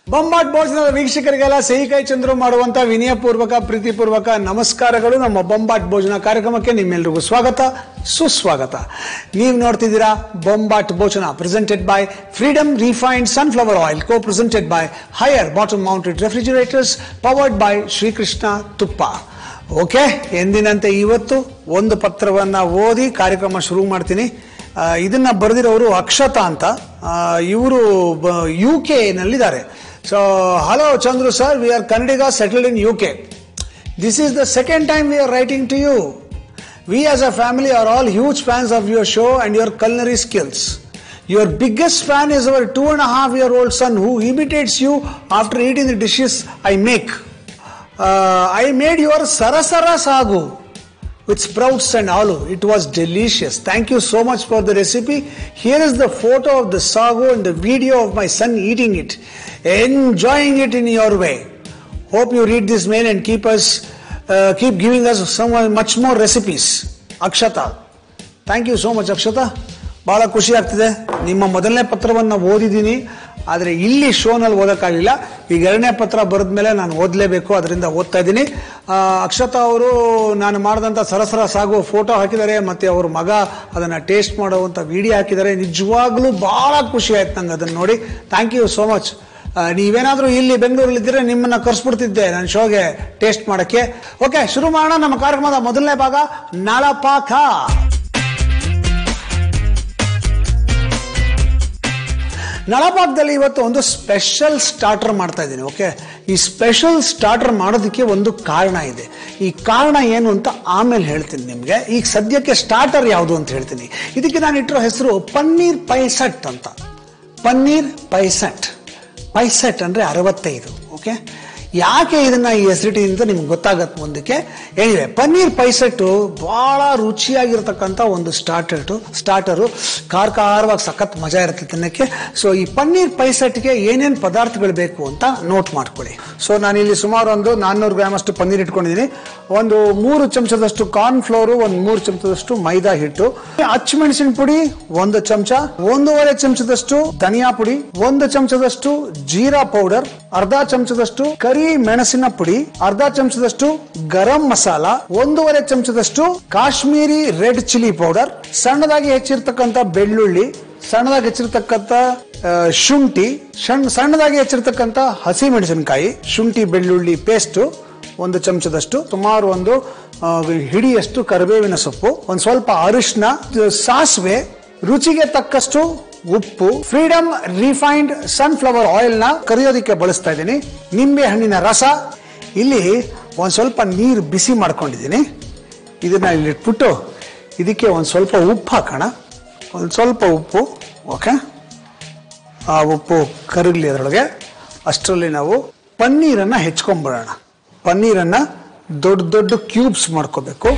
ಬೊಂಬಾಟ್ ಭೋಜನದ ವೀಕ್ಷಕರಿಗೆಲ್ಲ ಸಿಹಿಕೈ ಚಂದ್ರು ಮಾಡುವಂತ ವಿನಯಪೂರ್ವಕ ಪ್ರೀತಿಪೂರ್ವಕ ನಮಸ್ಕಾರಗಳು ನಮ್ಮ ಬೊಂಬಾಟ್ ಭೋಜನ ಕಾರ್ಯಕ್ರಮಕ್ಕೆ ನಿಮ್ಮೆಲ್ರಿಗೂ ಸ್ವಾಗತ ಸುಸ್ವಾಗತ ನೀವು ನೋಡ್ತಿದ್ದೀರಾ Bombat Bhojana presented by Freedom refined sunflower oil co presented by Haier bottom mounted refrigerators powered by Srikrishna ತುಪ್ಪ ಓಕೆ ಎಂದಿನಂತೆ ಇವತ್ತು ಒಂದು ಪತ್ರವನ್ನ ಓದಿ ಕಾರ್ಯಕ್ರಮ ಶುರು ಮಾಡ್ತೀನಿ ಆ, ಇದನ್ನ ಬರೆದಿರೋರು ಅಕ್ಷತಾ ಅಂತ ಇವರು ಯು ಕೆ ನಲ್ಲಿದ್ದಾರೆ so hello Chandru sir we are Kannadiga settled in U K this is the second time we are writing to you we as a family are all huge fans of your show and your culinary skills. Your biggest fan is our two and a half year old son who imitates you after eating the dishes I make. Uh, I made your sarasara sagu with sprouts and aloo. It was delicious. Thank you so much for the recipe. Here is the photo of the sagu and the video of my son eating it, enjoying it in your way. Hope you read this mail and keep us, uh, keep giving us some much more recipes. Akshata. Thank you so much Akshata ಭಾಳ ಖುಷಿ ಆಗ್ತಿದೆ ನಿಮ್ಮ ಮೊದಲನೇ ಪತ್ರವನ್ನು ಓದಿದ್ದೀನಿ ಆದರೆ ಇಲ್ಲಿ ಶೋನಲ್ಲಿ ಓದೋಕ್ಕಾಗಲಿಲ್ಲ ಈಗ ಎರಡನೇ ಪತ್ರ ಬರೆದ ಮೇಲೆ ನಾನು ಓದಲೇಬೇಕು ಅದರಿಂದ ಓದ್ತಾ ಇದ್ದೀನಿ ಆ, ಅಕ್ಷತಾ ಅವರು ನಾನು ಮಾಡಿದಂಥ ಸರಸರ ಸಾಗು ಫೋಟೋ ಹಾಕಿದ್ದಾರೆ ಮತ್ತು ಅವ್ರ ಮಗ ಅದನ್ನು ಟೇಸ್ಟ್ ಮಾಡುವಂಥ ವಿಡಿಯೋ ಹಾಕಿದ್ದಾರೆ ನಿಜವಾಗ್ಲೂ ಭಾಳ ಖುಷಿ ಆಯ್ತು ನಂಗೆ ಅದನ್ನು ನೋಡಿ ಥ್ಯಾಂಕ್ ಯು ಸೋ ಮಚ್ ನೀವೇನಾದರೂ ಇಲ್ಲಿ ಬೆಂಗಳೂರಲ್ಲಿದ್ದರೆ ನಿಮ್ಮನ್ನ ಕರ್ಸ್ಬಿಡ್ತಿದ್ದೆ ನನ್ನ ಶೋಗೆ ಟೇಸ್ಟ್ ಮಾಡೋಕ್ಕೆ ಓಕೆ ಶುರು ಮಾಡೋಣ ನಮ್ಮ ಕಾರ್ಯಕ್ರಮದ ಮೊದಲನೇ ಭಾಗ ನಳಪಾಕ ನಳಪಾಕದಲ್ಲಿ ಇವತ್ತು ಒಂದು ಸ್ಪೆಷಲ್ ಸ್ಟಾರ್ಟರ್ ಮಾಡ್ತಾ ಇದ್ದೀನಿ ಓಕೆ ಈ ಸ್ಪೆಷಲ್ ಸ್ಟಾರ್ಟರ್ ಮಾಡೋದಕ್ಕೆ ಒಂದು ಕಾರಣ ಇದೆ ಈ ಕಾರಣ ಏನು ಅಂತ ಆಮೇಲೆ ಹೇಳ್ತೀನಿ ನಿಮಗೆ ಈಗ ಸದ್ಯಕ್ಕೆ ಸ್ಟಾರ್ಟರ್ ಯಾವುದು ಅಂತ ಹೇಳ್ತೀನಿ ಇದಕ್ಕೆ ನಾನು ಇಟ್ಟಿರೋ ಹೆಸರು ಪನ್ನೀರ್ ಪೈಸಟ್ ಅಂತ ಪನ್ನೀರ್ ಪೈಸಟ್ ಪೈಸಟ್ ಅಂದರೆ ಅರವತ್ತೈದು ಓಕೆ ಯಾಕೆ ಇದನ್ನ ಈ ಹೆಸರಿಟಿ ಅಂತ ನಿಮ್ಗೆ ಗೊತ್ತಾಗತ್ತೆ ಮುಂದಕ್ಕೆ ಏನಿದೆ ಪನ್ನೀರ್ ಪೈಸೆಟ್ಟು ಭಾಳ ರುಚಿಯಾಗಿರ್ತಕ್ಕಂಥ ಒಂದು ಸ್ಟಾರ್ಟರ್ಟು ಸ್ಟಾರ್ಟರು ಖಾರ ಖಾರವಾಗಿ ಸಖತ್ ಮಜಾ ಇರುತ್ತೆ ತಿನ್ನಕ್ಕೆ ಸೊ ಈ ಪನ್ನೀರ್ ಪೈಸೆಟ್ಗೆ ಏನೇನು ಪದಾರ್ಥಗಳು ಬೇಕು ಅಂತ ನೋಟ್ ಮಾಡ್ಕೊಳ್ಳಿ ಸೊ ನಾನಿಲ್ಲಿ ಸುಮಾರು ಒಂದು ನಾನ್ನೂರು ಗ್ರಾಮ್ ಅಷ್ಟು ಪನ್ನೀರ್ ಇಟ್ಕೊಂಡಿದ್ದೀನಿ ಒಂದು ಮೂರು ಚಮಚದಷ್ಟು ಕಾರ್ನ್ ಫ್ಲೋರು ಒಂದು ಮೂರು ಚಮಚದಷ್ಟು ಮೈದಾ ಹಿಟ್ಟು ಹಚ್ಚಿಮೆಣಸಿನ ಪುಡಿ ಒಂದು ಚಮಚ ಒಂದೂವರೆ ಚಮಚದಷ್ಟು ಧನಿಯಾ ಪುಡಿ ಒಂದು ಚಮಚದಷ್ಟು ಜೀರಾ ಪೌಡರ್ ಅರ್ಧ ಚಮಚದಷ್ಟು ಕರಿ ಮೆಣಸಿನ ಪುಡಿ ಅರ್ಧ ಚಮಚದಷ್ಟು ಗರಂ ಮಸಾಲ ಒಂದೂವರೆ ಚಮಚದಷ್ಟು ಕಾಶ್ಮೀರಿ ರೆಡ್ ಚಿಲ್ಲಿ ಪೌಡರ್ ಸಣ್ಣದಾಗಿ ಹೆಚ್ಚಿರ್ತಕ್ಕಂಥ ಬೆಳ್ಳುಳ್ಳಿ ಸಣ್ಣದಾಗಿ ಹೆಚ್ಚಿರ್ತಕ್ಕಂಥ ಆ, ಶುಂಠಿ ಸಣ್ಣ ಸಣ್ಣದಾಗಿ ಹೆಚ್ಚಿರ್ತಕ್ಕಂಥ ಹಸಿ ಮೆಣಸಿನಕಾಯಿ ಶುಂಠಿ ಬೆಳ್ಳುಳ್ಳಿ ಪೇಸ್ಟು ಒಂದು ಚಮಚದಷ್ಟು ಸುಮಾರು ಒಂದು ಆ, ಹಿಡಿಯಷ್ಟು ಕರಿಬೇವಿನ ಸೊಪ್ಪು ಒಂದು ಸ್ವಲ್ಪ ಅರಿಶಿನ ಸಾಸಿವೆ ರುಚಿಗೆ ತಕ್ಕಷ್ಟು ಉಪ್ಪು ಫ್ರೀಡಮ್ ರಿಫೈನ್ಡ್ ಸನ್ಫ್ಲವರ್ ಆಯಿಲ್ ನ ಕರಿಯೋದಕ್ಕೆ ಬಳಸ್ತಾ ಇದ್ದೀನಿ ನಿಂಬೆ ಹಣ್ಣಿನ ರಸ ಇಲ್ಲಿ ಒಂದು ಸ್ವಲ್ಪ ನೀರು ಬಿಸಿ ಮಾಡ್ಕೊಂಡಿದ್ದೀನಿ ಇದನ್ನ ಇಲ್ಲಿ ಇಟ್ಬಿಟ್ಟು ಇದಕ್ಕೆ ಒಂದು ಸ್ವಲ್ಪ ಉಪ್ಪು ಹಾಕೋಣ ಒಂದು ಸ್ವಲ್ಪ ಉಪ್ಪು ಓಕೆ ಆ ಉಪ್ಪು ಕರಗಲಿ ಅದರೊಳಗೆ ಅಷ್ಟರಲ್ಲಿ ನಾವು ಪನ್ನೀರನ್ನು ಹೆಚ್ಕೊಂಡ್ಬಿಡೋಣ ಪನ್ನೀರನ್ನು ದೊಡ್ಡ ದೊಡ್ಡ ಕ್ಯೂಬ್ಸ್ ಮಾಡ್ಕೋಬೇಕು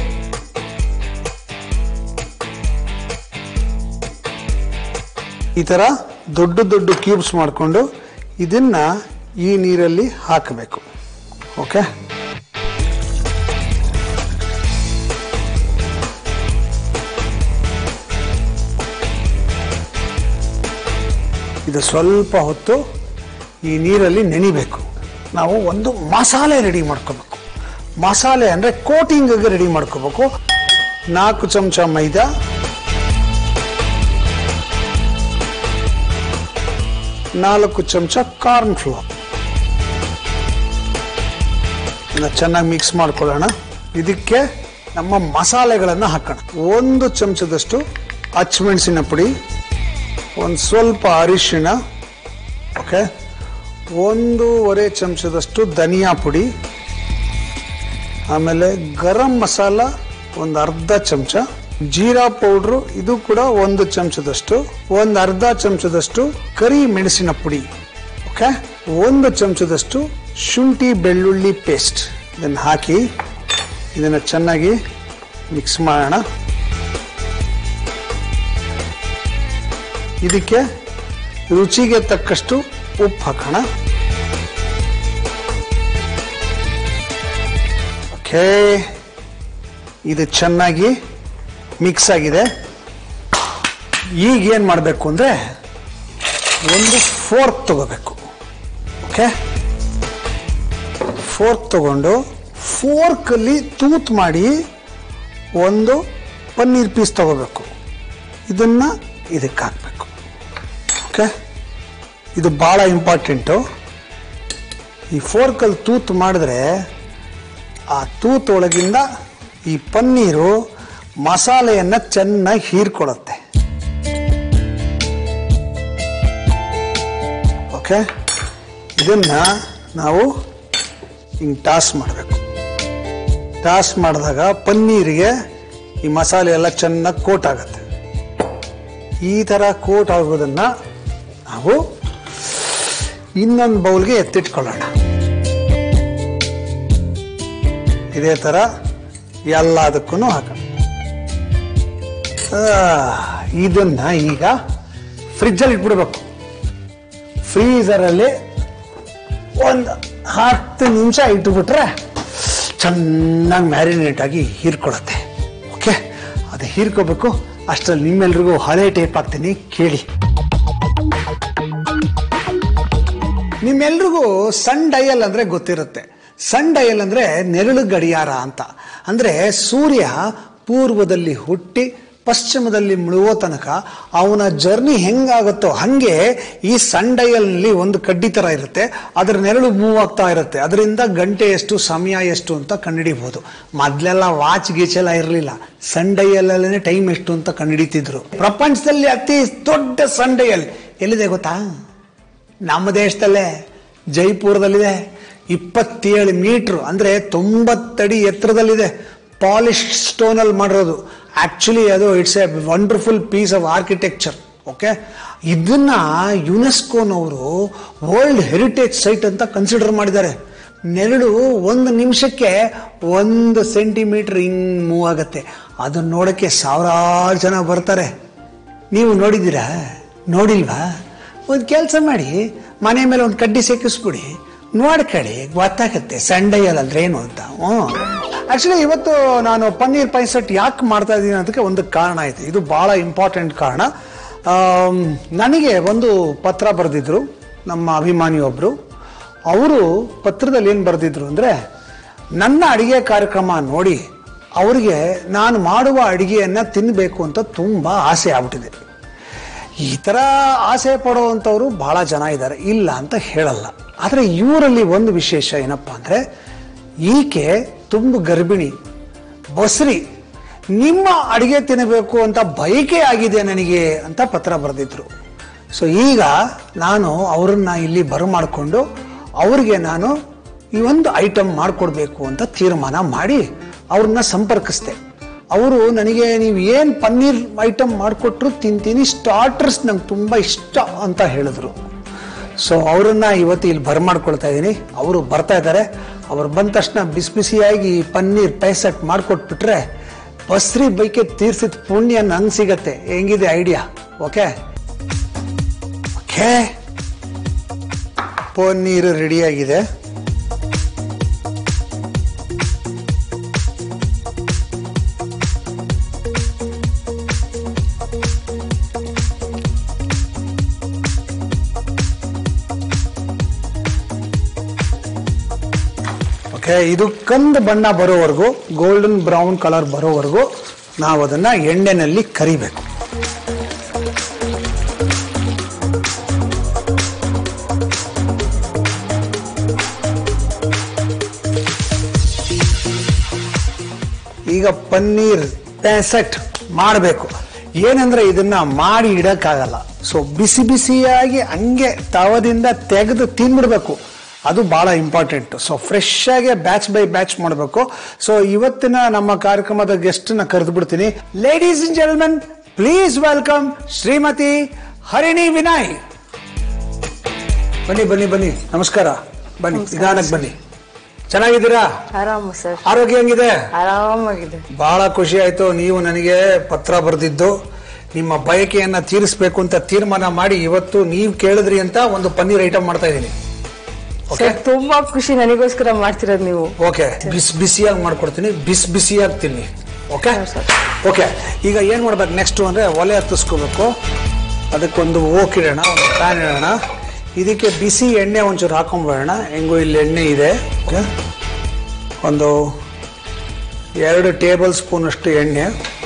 ಈ ಥರ ದೊಡ್ಡ ದೊಡ್ಡ ಕ್ಯೂಬ್ಸ್ ಮಾಡಿಕೊಂಡು ಇದನ್ನ ಈ ನೀರಲ್ಲಿ ಹಾಕಬೇಕು ಓಕೆ ಇದು ಸ್ವಲ್ಪ ಹೊತ್ತು ಈ ನೀರಲ್ಲಿ ನೆನಿಬೇಕು ನಾವು ಒಂದು ಮಸಾಲೆ ರೆಡಿ ಮಾಡ್ಕೋಬೇಕು ಮಸಾಲೆ ಅಂದರೆ ಕೋಟಿಂಗ್ಗೆ ರೆಡಿ ಮಾಡ್ಕೋಬೇಕು ನಾಲ್ಕು ಚಮಚ ಮೈದಾ ನಾಲ್ಕು ಚಮಚ ಕಾರ್ನ್ ಫ್ಲೋರ್ ಚೆನ್ನಾಗಿ ಮಿಕ್ಸ್ ಮಾಡ್ಕೊಳ್ಳೋಣ ಇದಕ್ಕೆ ನಮ್ಮ ಮಸಾಲೆಗಳನ್ನು ಹಾಕೋಣ ಒಂದು ಚಮಚದಷ್ಟು ಹಚ್ಮೆಣಸಿನ ಪುಡಿ ಒಂದು ಸ್ವಲ್ಪ ಅರಿಶಿಣ ಓಕೆ ಒಂದೂವರೆ ಚಮಚದಷ್ಟು ಧನಿಯಾ ಪುಡಿ ಆಮೇಲೆ ಗರಂ ಮಸಾಲ ಒಂದು ಅರ್ಧ ಚಮಚ ಜೀರಾ ಪೌಡ್ರು ಇದು ಕೂಡ ಒಂದು ಚಮಚದಷ್ಟು ಒಂದು ಅರ್ಧ ಚಮಚದಷ್ಟು ಕರಿ ಮೆಣಸಿನ ಪುಡಿ ಓಕೆ ಒಂದು ಚಮಚದಷ್ಟು ಶುಂಠಿ ಬೆಳ್ಳುಳ್ಳಿ ಪೇಸ್ಟ್ ಇದನ್ನು ಹಾಕಿ ಇದನ್ನು ಚೆನ್ನಾಗಿ ಮಿಕ್ಸ್ ಮಾಡೋಣ ಇದಕ್ಕೆ ರುಚಿಗೆ ತಕ್ಕಷ್ಟು ಉಪ್ಪು ಹಾಕೋಣ ಓಕೆ ಇದು ಚೆನ್ನಾಗಿ ಮಿಕ್ಸ್ ಆಗಿದೆ ಈಗ ಏನು ಮಾಡಬೇಕು ಅಂದರೆ ಒಂದು ಫೋರ್ಕ್ ತಗೋಬೇಕು ಓಕೆ ಫೋರ್ಕ್ ತಗೊಂಡು ಫೋರ್ಕಲ್ಲಿ ತೂತ್ ಮಾಡಿ ಒಂದು ಪನ್ನೀರ್ ಪೀಸ್ ತಗೋಬೇಕು ಇದನ್ನು ಇದಕ್ಕೆ ಹಾಕಬೇಕು ಓಕೆ ಇದು ಭಾಳ ಇಂಪಾರ್ಟೆಂಟು ಈ ಫೋರ್ಕಲ್ಲಿ ತೂತು ಮಾಡಿದ್ರೆ ಆ ತೂತು ಒಳಗಿಂದ ಈ ಪನ್ನೀರು ಮಸಾಲೆಯನ್ನು ಚೆನ್ನಾಗಿ ಹೀರ್ಕೊಳ್ಳುತ್ತೆ ಓಕೆ ಇದನ್ನು ನಾವು ಹಿಂಗೆ ಟಾಸ್ ಮಾಡಬೇಕು ಟಾಸ್ ಮಾಡಿದಾಗ ಪನ್ನೀರಿಗೆ ಈ ಮಸಾಲೆ ಎಲ್ಲ ಚೆನ್ನಾಗಿ ಕೋಟ್ ಆಗುತ್ತೆ ಈ ಥರ ಕೋಟ್ ಆಗೋದನ್ನು ನಾವು ಇನ್ನೊಂದು ಬೌಲ್ಗೆ ಎತ್ತಿಟ್ಕೊಳ್ಳೋಣ ಇದೇ ಥರ ಎಲ್ಲದಕ್ಕೂ ಹಾಕೋಣ ಆ, ಇದನ್ನ ಈಗ ಫ್ರಿಜ್ಜಲ್ಲಿ ಇಟ್ಬಿಡ್ಬೇಕು ಫ್ರೀಸರಲ್ಲಿ ಒಂದು ಹತ್ತು ನಿಮಿಷ ಇಟ್ಬಿಟ್ರೆ ಚೆನ್ನಾಗಿ ಮ್ಯಾರಿನೇಟ್ ಆಗಿ ಹೀರ್ಕೊಳತ್ತೆ ಓಕೆ ಅದು ಹೀರ್ಕೋಬೇಕು ಅಷ್ಟರಲ್ಲಿ ನಿಮ್ಮೆಲ್ರಿಗೂ ಹಳೆ ಟೇಪ್ ಹಾಕ್ತೀನಿ ಕೇಳಿ ನಿಮ್ಮೆಲ್ರಿಗೂ ಸನ್ ಡಯಲ್ ಅಂದ್ರೆ ಗೊತ್ತಿರುತ್ತೆ ಸನ್ ಡಯಲ್ ಅಂದ್ರೆ ನೆರಳು ಗಡಿಯಾರ ಅಂತ ಅಂದ್ರೆ ಸೂರ್ಯ ಪೂರ್ವದಲ್ಲಿ ಹುಟ್ಟಿ ಪಶ್ಚಿಮದಲ್ಲಿ ಮುಳುಗೋ ತನಕ ಅವನ ಜರ್ನಿ ಹೆಂಗಾಗುತ್ತೋ ಹಂಗೆ ಈ ಸನ್ ಡಯಲ್ನಲ್ಲಿ ಒಂದು ಕಡ್ಡಿ ತರ ಇರುತ್ತೆ ಅದರ ನೆರಳು ಮೂವ್ ಆಗ್ತಾ ಇರುತ್ತೆ ಅದರಿಂದ ಗಂಟೆ ಎಷ್ಟು ಸಮಯ ಎಷ್ಟು ಅಂತ ಕಂಡುಹಿಡಿಬಹುದು ಮೊದ್ಲೆಲ್ಲ ವಾಚ್ ಗೀಚ್ ಎಲ್ಲ ಇರಲಿಲ್ಲ ಸನ್ ಡಯಲ್ಲೇ ಟೈಮ್ ಎಷ್ಟು ಅಂತ ಕಂಡುಹಿಡಿತಿದ್ರು ಪ್ರಪಂಚದಲ್ಲಿ ಅತಿ ದೊಡ್ಡ ಸನ್ ಡಯಲ್ ಎಲ್ಲಿದೆ ಗೊತ್ತಾ ನಮ್ಮ ದೇಶದಲ್ಲೇ ಜೈಪುರದಲ್ಲಿದೆ ಇಪ್ಪತ್ತೇಳು ಮೀಟ್ರ್ ಅಂದರೆ ತೊಂಬತ್ತಡಿ ಎತ್ತರದಲ್ಲಿದೆ ಪಾಲಿಶ್ ಸ್ಟೋನಲ್ಲಿ ಮಾಡಿರೋದು ಆ್ಯಕ್ಚುಲಿ ಅದು it's a wonderful piece of architecture okay ಇದನ್ನ ಯುನೆಸ್ಕೋನವರು ವರ್ಲ್ಡ್ ಹೆರಿಟೇಜ್ ಸೈಟ್ ಅಂತ ಕನ್ಸಿಡರ್ ಮಾಡಿದ್ದಾರೆ ನೆರಳು ಒಂದು ನಿಮಿಷಕ್ಕೆ ಒಂದು ಸೆಂಟಿಮೀಟರ್ ಹಿಂಗ್ ಮೂವ್ ಆಗುತ್ತೆ ಅದನ್ನ ನೋಡೋಕ್ಕೆ ಸಾವಿರಾರು ಜನ ಬರ್ತಾರೆ ನೀವು ನೋಡಿದ್ದೀರಾ ನೋಡಿಲ್ವಾ ಒಂದು ಕೆಲಸ ಮಾಡಿ ಮನೆ ಮೇಲೆ ಒಂದು ಕಡ್ಡಿ ಸೇಕಿಸ್ಬಿಡಿ ನೋಡ್ಕೊಳ್ಳಿ ಗೊತ್ತಾಗತ್ತೆ ಸಂಡೆಯಲ್ಲಿ ಅಂದ್ರೆ ಏನು ಅಂತ ಹ್ಞೂ ಆಕ್ಚುಲಿ ಇವತ್ತು ನಾನು ಪನ್ನೀರ್ ಪೈಸಟ್ ಯಾಕೆ ಮಾಡ್ತಾ ಇದ್ದೀನಿ ಅದಕ್ಕೆ ಒಂದು ಕಾರಣ ಐತೆ ಇದು ಭಾಳ ಇಂಪಾರ್ಟೆಂಟ್ ಕಾರಣ ಆಮ್, ನನಗೆ ಒಂದು ಪತ್ರ ಬರೆದಿದ್ರು ನಮ್ಮ ಅಭಿಮಾನಿ ಒಬ್ಬರು ಅವರು ಪತ್ರದಲ್ಲಿ ಏನು ಬರೆದಿದ್ರು ಅಂದರೆ ನನ್ನ ಅಡಿಗೆ ಕಾರ್ಯಕ್ರಮ ನೋಡಿ ಅವರಿಗೆ ನಾನು ಮಾಡುವ ಅಡಿಗೆಯನ್ನು ತಿನ್ನಬೇಕು ಅಂತ ತುಂಬ ಆಸೆ ಆಗ್ಬಿಟ್ಟಿದೆ ಈ ಥರ ಆಸೆ ಪಡುವಂಥವ್ರು ಭಾಳ ಜನ ಇದ್ದಾರೆ ಇಲ್ಲ ಅಂತ ಹೇಳಲ್ಲ ಆದರೆ ಇವರಲ್ಲಿ ಒಂದು ವಿಶೇಷ ಏನಪ್ಪ ಅಂದರೆ ಈಕೆ ತುಂಬ ಗರ್ಭಿಣಿ ಬಸ್ರಿ ನಿಮ್ಮ ಅಡಿಗೆ ತಿನ್ನಬೇಕು ಅಂತ ಬಯಕೆ ಆಗಿದೆ ನನಗೆ ಅಂತ ಪತ್ರ ಬರೆದಿದ್ರು ಸೊ ಈಗ ನಾನು ಅವರನ್ನ ಇಲ್ಲಿ ಬರಮಾಡಿಕೊಂಡು ಅವ್ರಿಗೆ ನಾನು ಈ ಒಂದು ಐಟಮ್ ಮಾಡಿಕೊಡ್ಬೇಕು ಅಂತ ತೀರ್ಮಾನ ಮಾಡಿ ಅವ್ರನ್ನ ಸಂಪರ್ಕಿಸ್ದೆ ಅವರು ನನಗೆ ನೀವು ಏನು ಪನ್ನೀರ್ ಐಟಮ್ ಮಾಡಿಕೊಟ್ರು ತಿಂತೀನಿ ಸ್ಟಾರ್ಟರ್ಸ್ ನಂಗೆ ತುಂಬ ಇಷ್ಟ ಅಂತ ಹೇಳಿದ್ರು ಸೊ ಅವರನ್ನ ಇವತ್ತು ಇಲ್ಲಿ ಬರಮಾಡ್ಕೊಳ್ತಾ ಇದ್ದೀನಿ ಅವರು ಬರ್ತಾ ಇದ್ದಾರೆ ಅವ್ರು ಬಂದ ತಕ್ಷಣ ಬಿಸಿ ಬಿಸಿಯಾಗಿ ಈ ಪನ್ನೀರ್ ಪೈಸಟ್ ಮಾಡಿಕೊಟ್ಬಿಟ್ರೆ ಬಸ್ರಿ ಬೈಕೆ ತೀರ್ಸಿದ ಪುಣ್ಯ ನಂಗೆ ಸಿಗತ್ತೆ ಹೆಂಗಿದೆ ಐಡಿಯಾ ಓಕೆ ಓಕೆ ಪನ್ನೀರು ರೆಡಿಯಾಗಿದೆ ಓಕೆ ಇದು ಕಂದು ಬಣ್ಣ ಬರೋವರೆಗೂ ಗೋಲ್ಡನ್ ಬ್ರೌನ್ ಕಲರ್ ಬರೋವರೆಗೂ ನಾವು ಅದನ್ನ ಎಣ್ಣೆನಲ್ಲಿ ಕರಿಬೇಕು ಈಗ ಪನ್ನೀರ್ ಪ್ಯಾಸೆಟ್ ಮಾಡಬೇಕು ಏನಂದ್ರೆ ಇದನ್ನ ಮಾಡಿ ಇಡಕ್ಕಾಗಲ್ಲ ಸೊ ಬಿಸಿ ಬಿಸಿಯಾಗಿ ಹಂಗೆ ತವದಿಂದ ತೆಗೆದು ತಿಂದ್ಬಿಡ್ಬೇಕು ಅದು ಬಹಳ ಇಂಪಾರ್ಟೆಂಟ್ ಸೊ ಫ್ರೆಶ್ ಆಗಿ ಬ್ಯಾಚ್ ಬೈ ಬ್ಯಾಚ್ ಮಾಡಬೇಕು ಸೊ ಇವತ್ತಿನ ನಮ್ಮ ಕಾರ್ಯಕ್ರಮದ ಗೆಸ್ಟ್ ನ ಕರೆದು ಬಿಡ್ತೀನಿ ladies and gentlemen please welcome Shrimati Harini Vinay ಬನ್ನಿ ಬನ್ನಿ ಬನ್ನಿ ನಮಸ್ಕಾರ ಬನ್ನಿ ನಿಧಾನಕ್ಕೆ ಬನ್ನಿ ಚೆನ್ನಾಗಿದ್ದೀರಾ ಆರಾಮ ಸರ್ ಆರೋಗ್ಯ ಹೆಂಗಿದೆ ಆರಾಮಾಗಿದೆ ಬಹಳ ಖುಷಿ ಆಯ್ತು ನೀವು ನನಗೆ ಪತ್ರ ಬರೆದಿದ್ದು ನಿಮ್ಮ ಬಯಕೆಯನ್ನ ತೀರಿಸಬೇಕು ಅಂತ ತೀರ್ಮಾನ ಮಾಡಿ ಇವತ್ತು ನೀವು ಕೇಳಿದ್ರಿ ಅಂತ ಒಂದು ಪನ್ನೀರ್ ಐಟಮ್ ಮಾಡ್ತಾ ಇದ್ದೀನಿ ಓಕೆ ಸರ್ ತುಂಬಾ ಖುಷಿ ನನಗೋಸ್ಕರ ಮಾಡ್ತಿರೋದು ನೀವು ಓಕೆ ಬಿಸಿ ಬಿಸಿಯಾಗಿ ಮಾಡ್ಕೊಡ್ತೀನಿ ಬಿಸಿ ಬಿಸಿಯಾಗಿ ತಿನ್ನಿ ಓಕೆ ಹಾ, ಸರ್. ಓಕೆ ಈಗ ಏನ್ ಮಾಡ್ಬೇಕು ನೆಕ್ಸ್ಟ್ ಅಂದ್ರೆ ಒಲೆ ಹತ್ತಿಸ್ಕೋಬೇಕು ಅದಕ್ಕೊಂದು ಓಕ್ ಇಡೋಣ ಒಂದು ಪ್ಯಾನ್ ಇಡೋಣ ಇದಕ್ಕೆ ಬಿಸಿ ಎಣ್ಣೆ ಒಂಚೂರು ಹಾಕೊಂಡ್ಬಿಡೋಣ ಹೆಂಗೂ ಇಲ್ಲಿ ಎಣ್ಣೆ ಇದೆ ಓಕೆ ಒಂದು ಎರಡು ಟೇಬಲ್ ಸ್ಪೂನ್ ಅಷ್ಟು ಎಣ್ಣೆ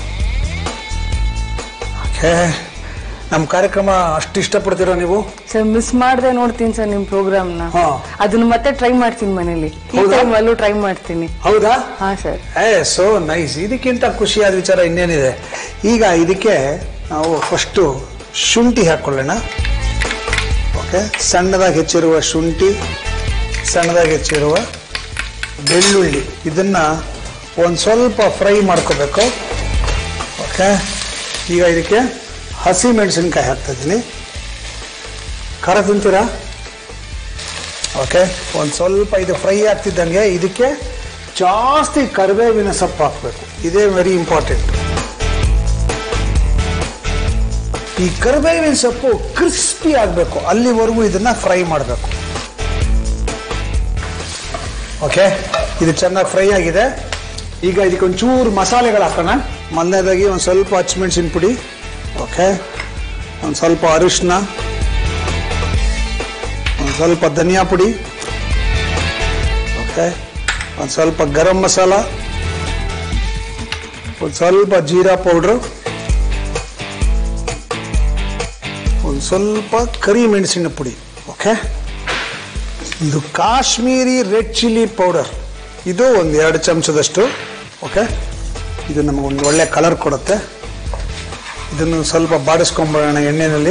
ಓಕೆ ನಮ್ಮ ಕಾರ್ಯಕ್ರಮ ಅಷ್ಟು ಇಷ್ಟಪಡ್ತೀರಾ ನೀವು ಸರ್ ಮಿಸ್ ಮಾಡದೆ ನೋಡ್ತೀನಿ ಸರ್ ನಿಮ್ ಪ್ರೋಗ್ರಾಮ್ ನ ಹಾ. ಅದನ್ನ ಮತ್ತೆ ಟ್ರೈ ಮಾಡ್ತೀನಿ ಮನೇಲಿ ಈ ಹೌದಾ? ಟೈಮ್ ಅಲ್ಲೂ ಟ್ರೈ ಮಾಡ್ತೀನಿ ಹೌದಾ ಹಾ ಸರ್ ಏ ಸೋ ನೈಸ್ ಇದಕ್ಕಿಂತ ಖುಷಿಯಾದ ವಿಚಾರ ಇನ್ನೇನಿದೆ ಈಗ ಇದಕ್ಕೆ ನಾವು ಫಸ್ಟು ಶುಂಠಿ ಹಾಕ್ಕೊಳ್ಳೋಣ ಓಕೆ ಸಣ್ಣದಾಗಿ ಹೆಚ್ಚಿರುವ ಶುಂಠಿ ಸಣ್ಣದಾಗಿ ಹೆಚ್ಚಿರುವ ಬೆಳ್ಳುಳ್ಳಿ ಇದನ್ನ ಒಂದು ಸ್ವಲ್ಪ ಫ್ರೈ ಮಾಡ್ಕೋಬೇಕು ಓಕೆ ಈಗ ಇದಕ್ಕೆ ಹಸಿ ಮೆಣಸಿನ್ಕಾಯಿ ಹಾಕ್ತಾ ಇದ್ದೀನಿ ಖಾರ ತಿಂತೀರಾ ಓಕೆ ಒಂದು ಸ್ವಲ್ಪ ಇದು ಫ್ರೈ ಆಗ್ತಿದ್ದಂಗೆ ಇದಕ್ಕೆ ಜಾಸ್ತಿ ಕರಿಬೇವಿನ ಸೊಪ್ಪು ಹಾಕಬೇಕು ಇದೇ ವೆರಿ ಇಂಪಾರ್ಟೆಂಟ್ ಈ ಕರಿಬೇವಿನ ಸೊಪ್ಪು ಕ್ರಿಸ್ಪಿ ಆಗಬೇಕು ಅಲ್ಲಿವರೆಗೂ ಇದನ್ನ ಫ್ರೈ ಮಾಡಬೇಕು ಓಕೆ ಇದು ಚೆನ್ನಾಗಿ ಫ್ರೈ ಆಗಿದೆ ಈಗ ಇದಕ್ಕೆ ಒಂಚೂರು ಮಸಾಲೆಗಳು ಹಾಕೋಣ ಮೊದಲನೇದಾಗಿ ಒಂದು ಸ್ವಲ್ಪ ಹಚ್ಮೆಣಸಿನ ಪುಡಿ ಓಕೆ ಒಂದು ಸ್ವಲ್ಪ ಅರಿಶಿನ ಒಂದು ಸ್ವಲ್ಪ ಧನಿಯಾ ಪುಡಿ ಓಕೆ ಒಂದು ಸ್ವಲ್ಪ ಗರಂ ಮಸಾಲ ಒಂದು ಸ್ವಲ್ಪ ಜೀರಾ ಪೌಡ್ರು ಒಂದು ಸ್ವಲ್ಪ ಕರಿ ಮೆಣಸಿನ ಪುಡಿ ಓಕೆ ಇದು ಕಾಶ್ಮೀರಿ ರೆಡ್ ಚಿಲ್ಲಿ ಪೌಡರ್ ಇದು ಒಂದು ಎರಡು ಚಮಚದಷ್ಟು ಓಕೆ ಇದು ನಮಗೊಂದು ಒಳ್ಳೆ ಕಲರ್ ಕೊಡುತ್ತೆ ಇದನ್ನು ಸ್ವಲ್ಪ ಬಾಡಿಸ್ಕೊಂಬಿಡೋಣ ಎಣ್ಣೆಯಲ್ಲಿ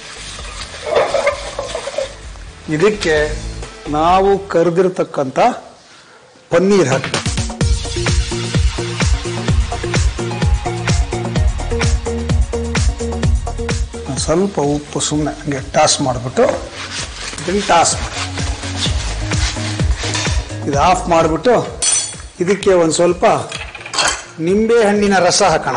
ಇದಕ್ಕೆ ನಾವು ಕರೆದಿರ್ತಕ್ಕಂಥ ಪನ್ನೀರ್ ಹಾಕಬೇಕು ಸ್ವಲ್ಪ ಉಪ್ಪು ಸುಮ್ಮನೆ ಹಂಗೆ ಟಾಸ್ ಮಾಡಿಬಿಟ್ಟು ಇದನ್ನು ಟಾಸ್ ಮಾಡಿ ಇದು ಆಫ್ ಮಾಡಿಬಿಟ್ಟು ಇದಕ್ಕೆ ಒಂದು ಸ್ವಲ್ಪ ನಿಂಬೆ ಹಣ್ಣಿನ ರಸ ಹಾಕೋಣ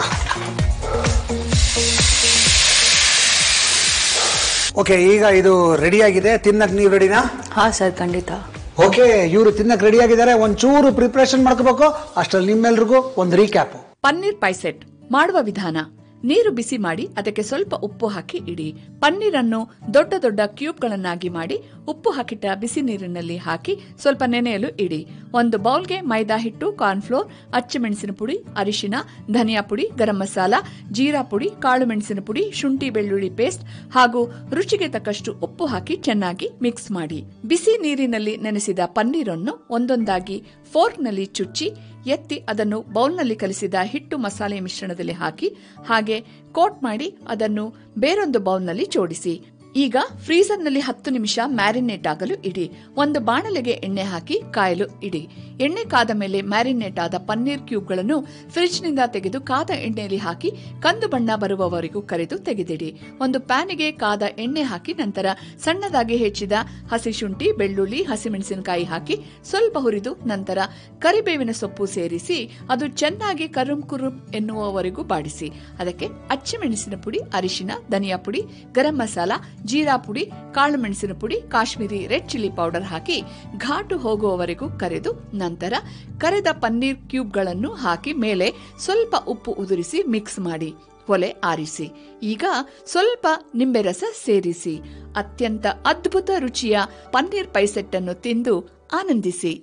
ಓಕೆ ಈಗ ಇದು ರೆಡಿಯಾಗಿದೆ ತಿನ್ನಕ್ಕೆ ನೀವು ರೆಡಿನಾ ಹಾ ಸರ್ ಖಂಡಿತ ಓಕೆ ಇವರು ತಿನ್ನಕ್ಕೆ ರೆಡಿ ಆಗಿದ್ದಾರೆ ಒಂಚೂರು ಪ್ರಿಪ್ರೇಷನ್ ಮಾಡ್ಕೋಬೇಕು ಅಷ್ಟ್ರಲ್ಲಿ ನಿಮ್ಮೆಲ್ರಿಗೂ ಒಂದು ರೀಕ್ಯಾಪ್ ಪನ್ನೀರ್ ಪೈಸೆಟ್ ಮಾಡುವ ವಿಧಾನ ನೀರು ಬಿಸಿ ಮಾಡಿ ಅದಕ್ಕೆ ಸ್ವಲ್ಪ ಉಪ್ಪು ಹಾಕಿ ಇಡಿ ಪನ್ನೀರನ್ನು ದೊಡ್ಡ ದೊಡ್ಡ ಕ್ಯೂಬ್ಗಳನ್ನಾಗಿ ಮಾಡಿ ಉಪ್ಪು ಹಾಕಿಟ್ಟ ಬಿಸಿ ನೀರಿನಲ್ಲಿ ಹಾಕಿ ಸ್ವಲ್ಪ ನೆನೆಯಲು ಇಡಿ ಒಂದು ಬೌಲ್ಗೆ ಮೈದಾ ಹಿಟ್ಟು ಕಾರ್ನ್ಫ್ಲೋರ್ ಅಚ್ಚಮೆಣಸಿನ ಪುಡಿ ಅರಿಶಿನ ಧನಿಯಾ ಪುಡಿ ಗರಂ ಮಸಾಲ ಜೀರಾ ಪುಡಿ ಕಾಳು ಮೆಣಸಿನ ಪುಡಿ ಶುಂಠಿ ಬೆಳ್ಳುಳ್ಳಿ ಪೇಸ್ಟ್ ಹಾಗೂ ರುಚಿಗೆ ತಕ್ಕಷ್ಟು ಉಪ್ಪು ಹಾಕಿ ಚೆನ್ನಾಗಿ ಮಿಕ್ಸ್ ಮಾಡಿ ಬಿಸಿ ನೀರಿನಲ್ಲಿ ನೆನೆಸಿದ ಪನ್ನೀರನ್ನು ಒಂದೊಂದಾಗಿ ಫೋರ್ಕ್ನಲ್ಲಿ ಚುಚ್ಚಿ ಎತ್ತಿ ಅದನ್ನು ಬೌಲ್ನಲ್ಲಿ ಕಲಿಸಿದ ಹಿಟ್ಟು ಮಸಾಲೆ ಮಿಶ್ರಣದಲ್ಲಿ ಹಾಕಿ ಹಾಗೆ ಕೋಟ್ ಮಾಡಿ ಅದನ್ನು ಬೇರೊಂದು ಬೌಲ್ನಲ್ಲಿ ಜೋಡಿಸಿ ಈಗ ಫ್ರೀಜರ್ನಲ್ಲಿ ಹತ್ತು ನಿಮಿಷ ಮ್ಯಾರಿನೇಟ್ ಆಗಲು ಇಡಿ ಒಂದು ಬಾಣಲೆಗೆ ಎಣ್ಣೆ ಹಾಕಿ ಕಾಯಲು ಇಡಿ ಎಣ್ಣೆ ಕಾದ ಮೇಲೆ ಮ್ಯಾರಿನೇಟ್ ಆದ ಪನ್ನೀರ್ ಕ್ಯೂಬ್ಗಳನ್ನು ಫ್ರಿಡ್ಜ್ನಿಂದ ತೆಗೆದು ಕಾದ ಎಣ್ಣೆಯಲ್ಲಿ ಹಾಕಿ ಕಂದು ಬಣ್ಣ ಬರುವವರೆಗೂ ಕರೆದು ತೆಗೆದಿಡಿ ಒಂದು ಪ್ಯಾನಿಗೆ ಕಾದ ಎಣ್ಣೆ ಹಾಕಿ ನಂತರ ಸಣ್ಣದಾಗಿ ಹೆಚ್ಚಿದ ಹಸಿ ಶುಂಠಿ ಬೆಳ್ಳುಳ್ಳಿ ಹಸಿಮೆಣಸಿನಕಾಯಿ ಹಾಕಿ ಸ್ವಲ್ಪ ಹುರಿದು ನಂತರ ಕರಿಬೇವಿನ ಸೊಪ್ಪು ಸೇರಿಸಿ ಅದು ಚೆನ್ನಾಗಿ ಕರುಂ ಕುರುಂ ಎನ್ನುವವರೆಗೂ ಬಾಡಿಸಿ ಅದಕ್ಕೆ ಅಚ್ಚಮೆಣಸಿನ ಪುಡಿ ಅರಿಶಿನ ಧನಿಯಾ ಪುಡಿ ಗರಂ ಮಸಾಲ ಜೀರಾ ಪುಡಿ ಕಾಳು ಮೆಣಸಿನ ಪುಡಿ ಕಾಶ್ಮೀರಿ ರೆಡ್ ಚಿಲ್ಲಿ ಪೌಡರ್ ಹಾಕಿ ಘಾಟು ಹೋಗುವವರೆಗೂ ಕರೆದು ನಂತರ ಕರೆದ ಪನ್ನೀರ್ ಕ್ಯೂಬ್ಗಳನ್ನು ಹಾಕಿ ಮೇಲೆ ಸ್ವಲ್ಪ ಉಪ್ಪು ಉದುರಿಸಿ ಮಿಕ್ಸ್ ಮಾಡಿ ಒಲೆ ಆರಿಸಿ ಈಗ ಸ್ವಲ್ಪ ನಿಂಬೆ ರಸ ಸೇರಿಸಿ ಅತ್ಯಂತ ಅದ್ಭುತ ರುಚಿಯ ಪನ್ನೀರ್ ಪೈಸೆಟ್ ಅನ್ನು ತಿಂದು ಆನಂದಿಸಿ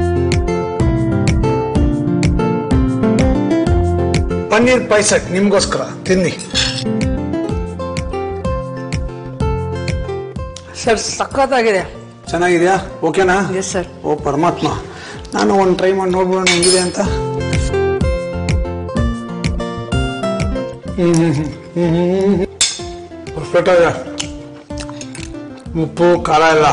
ಪನ್ನೀರ್ ಪೈಸೆಟ್ ನಿಮ್ಗೋಸ್ಕರ ತಿನ್ನಿ ಸರ್ ಸಖತ್ತಾಗಿದೆ ಚೆನ್ನಾಗಿದೆಯಾ ಓಕೆನಾ ಎಸ್ ಸರ್ ಓ ಪರಮಾತ್ಮ ನಾನು ಒಂದು ಟ್ರೈ ಮಾಡಿ ನೋಡ್ಬೋಣ ಹೆಂಗಿದೆ ಅಂತ ಪರ್ಫೆಕ್ಟ್ ಆಗಿದೆ ಉಪ್ಪು ಖಾರ ಎಲ್ಲ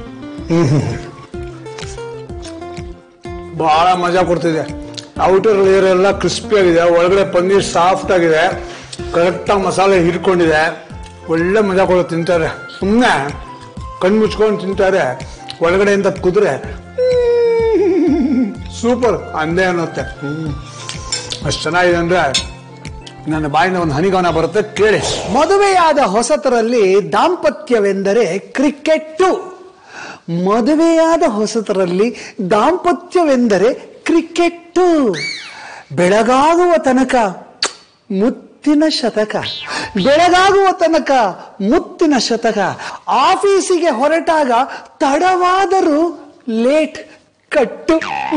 ಬಹಳ ಮಜಾ ಕೊಡ್ತಿದೆ ಔಟರ್ ಲೇಯರ್ ಎಲ್ಲ ಕ್ರಿಸ್ಪಿ ಆಗಿದೆ ಒಳಗಡೆ ಪನ್ನೀರ್ ಸಾಫ್ಟ್ ಆಗಿದೆ ಕರೆಕ್ಟಾಗಿ ಮಸಾಲೆ ಹಿಡ್ಕೊಂಡಿದೆ ಒಳ್ಳೆ ಮಜಾ ಕೊಡೋದು ತಿಂತಾರೆ ಸುಮ್ಮನೆ ಕಣ್ಣು ಮುಚ್ಕೊಂಡು ತಿಂತಾರೆ ಒಳಗಡೆಯಿಂದ ಕುದುರೆ ಸೂಪರ್ ಅಂದೇ ಅನ್ನುತ್ತೆ ಅಷ್ಟು ಚೆನ್ನಾಗಿದೆ ಅಂದ್ರೆ ನನ್ನ ಬಾಯಿಂದ ಒಂದು ಹನಿಗವನ ಬರುತ್ತೆ ಕೇಳಿ ಮದುವೆಯಾದ ಹೊಸತರಲ್ಲಿ ದಾಂಪತ್ಯವೆಂದರೆ ಕ್ರಿಕೆಟ್ಟು ಮದುವೆಯಾದ ಹೊಸತರಲ್ಲಿ ದಾಂಪತ್ಯವೆಂದರೆ ಕ್ರಿಕೆಟ್ಟು ಬೆಳಗಾಗುವ ತನಕ ಮುತ್ತಿನ ಶತಕ ಬೆಳಗಾಗುವ ತನಕ ಮುತ್ತಿನ ಶತಕ ಆಫೀಸಿಗೆ ಹೊರಟಾಗ ತಡವಾದರೂ ಲೇಟ್ ಕಟ್ಟು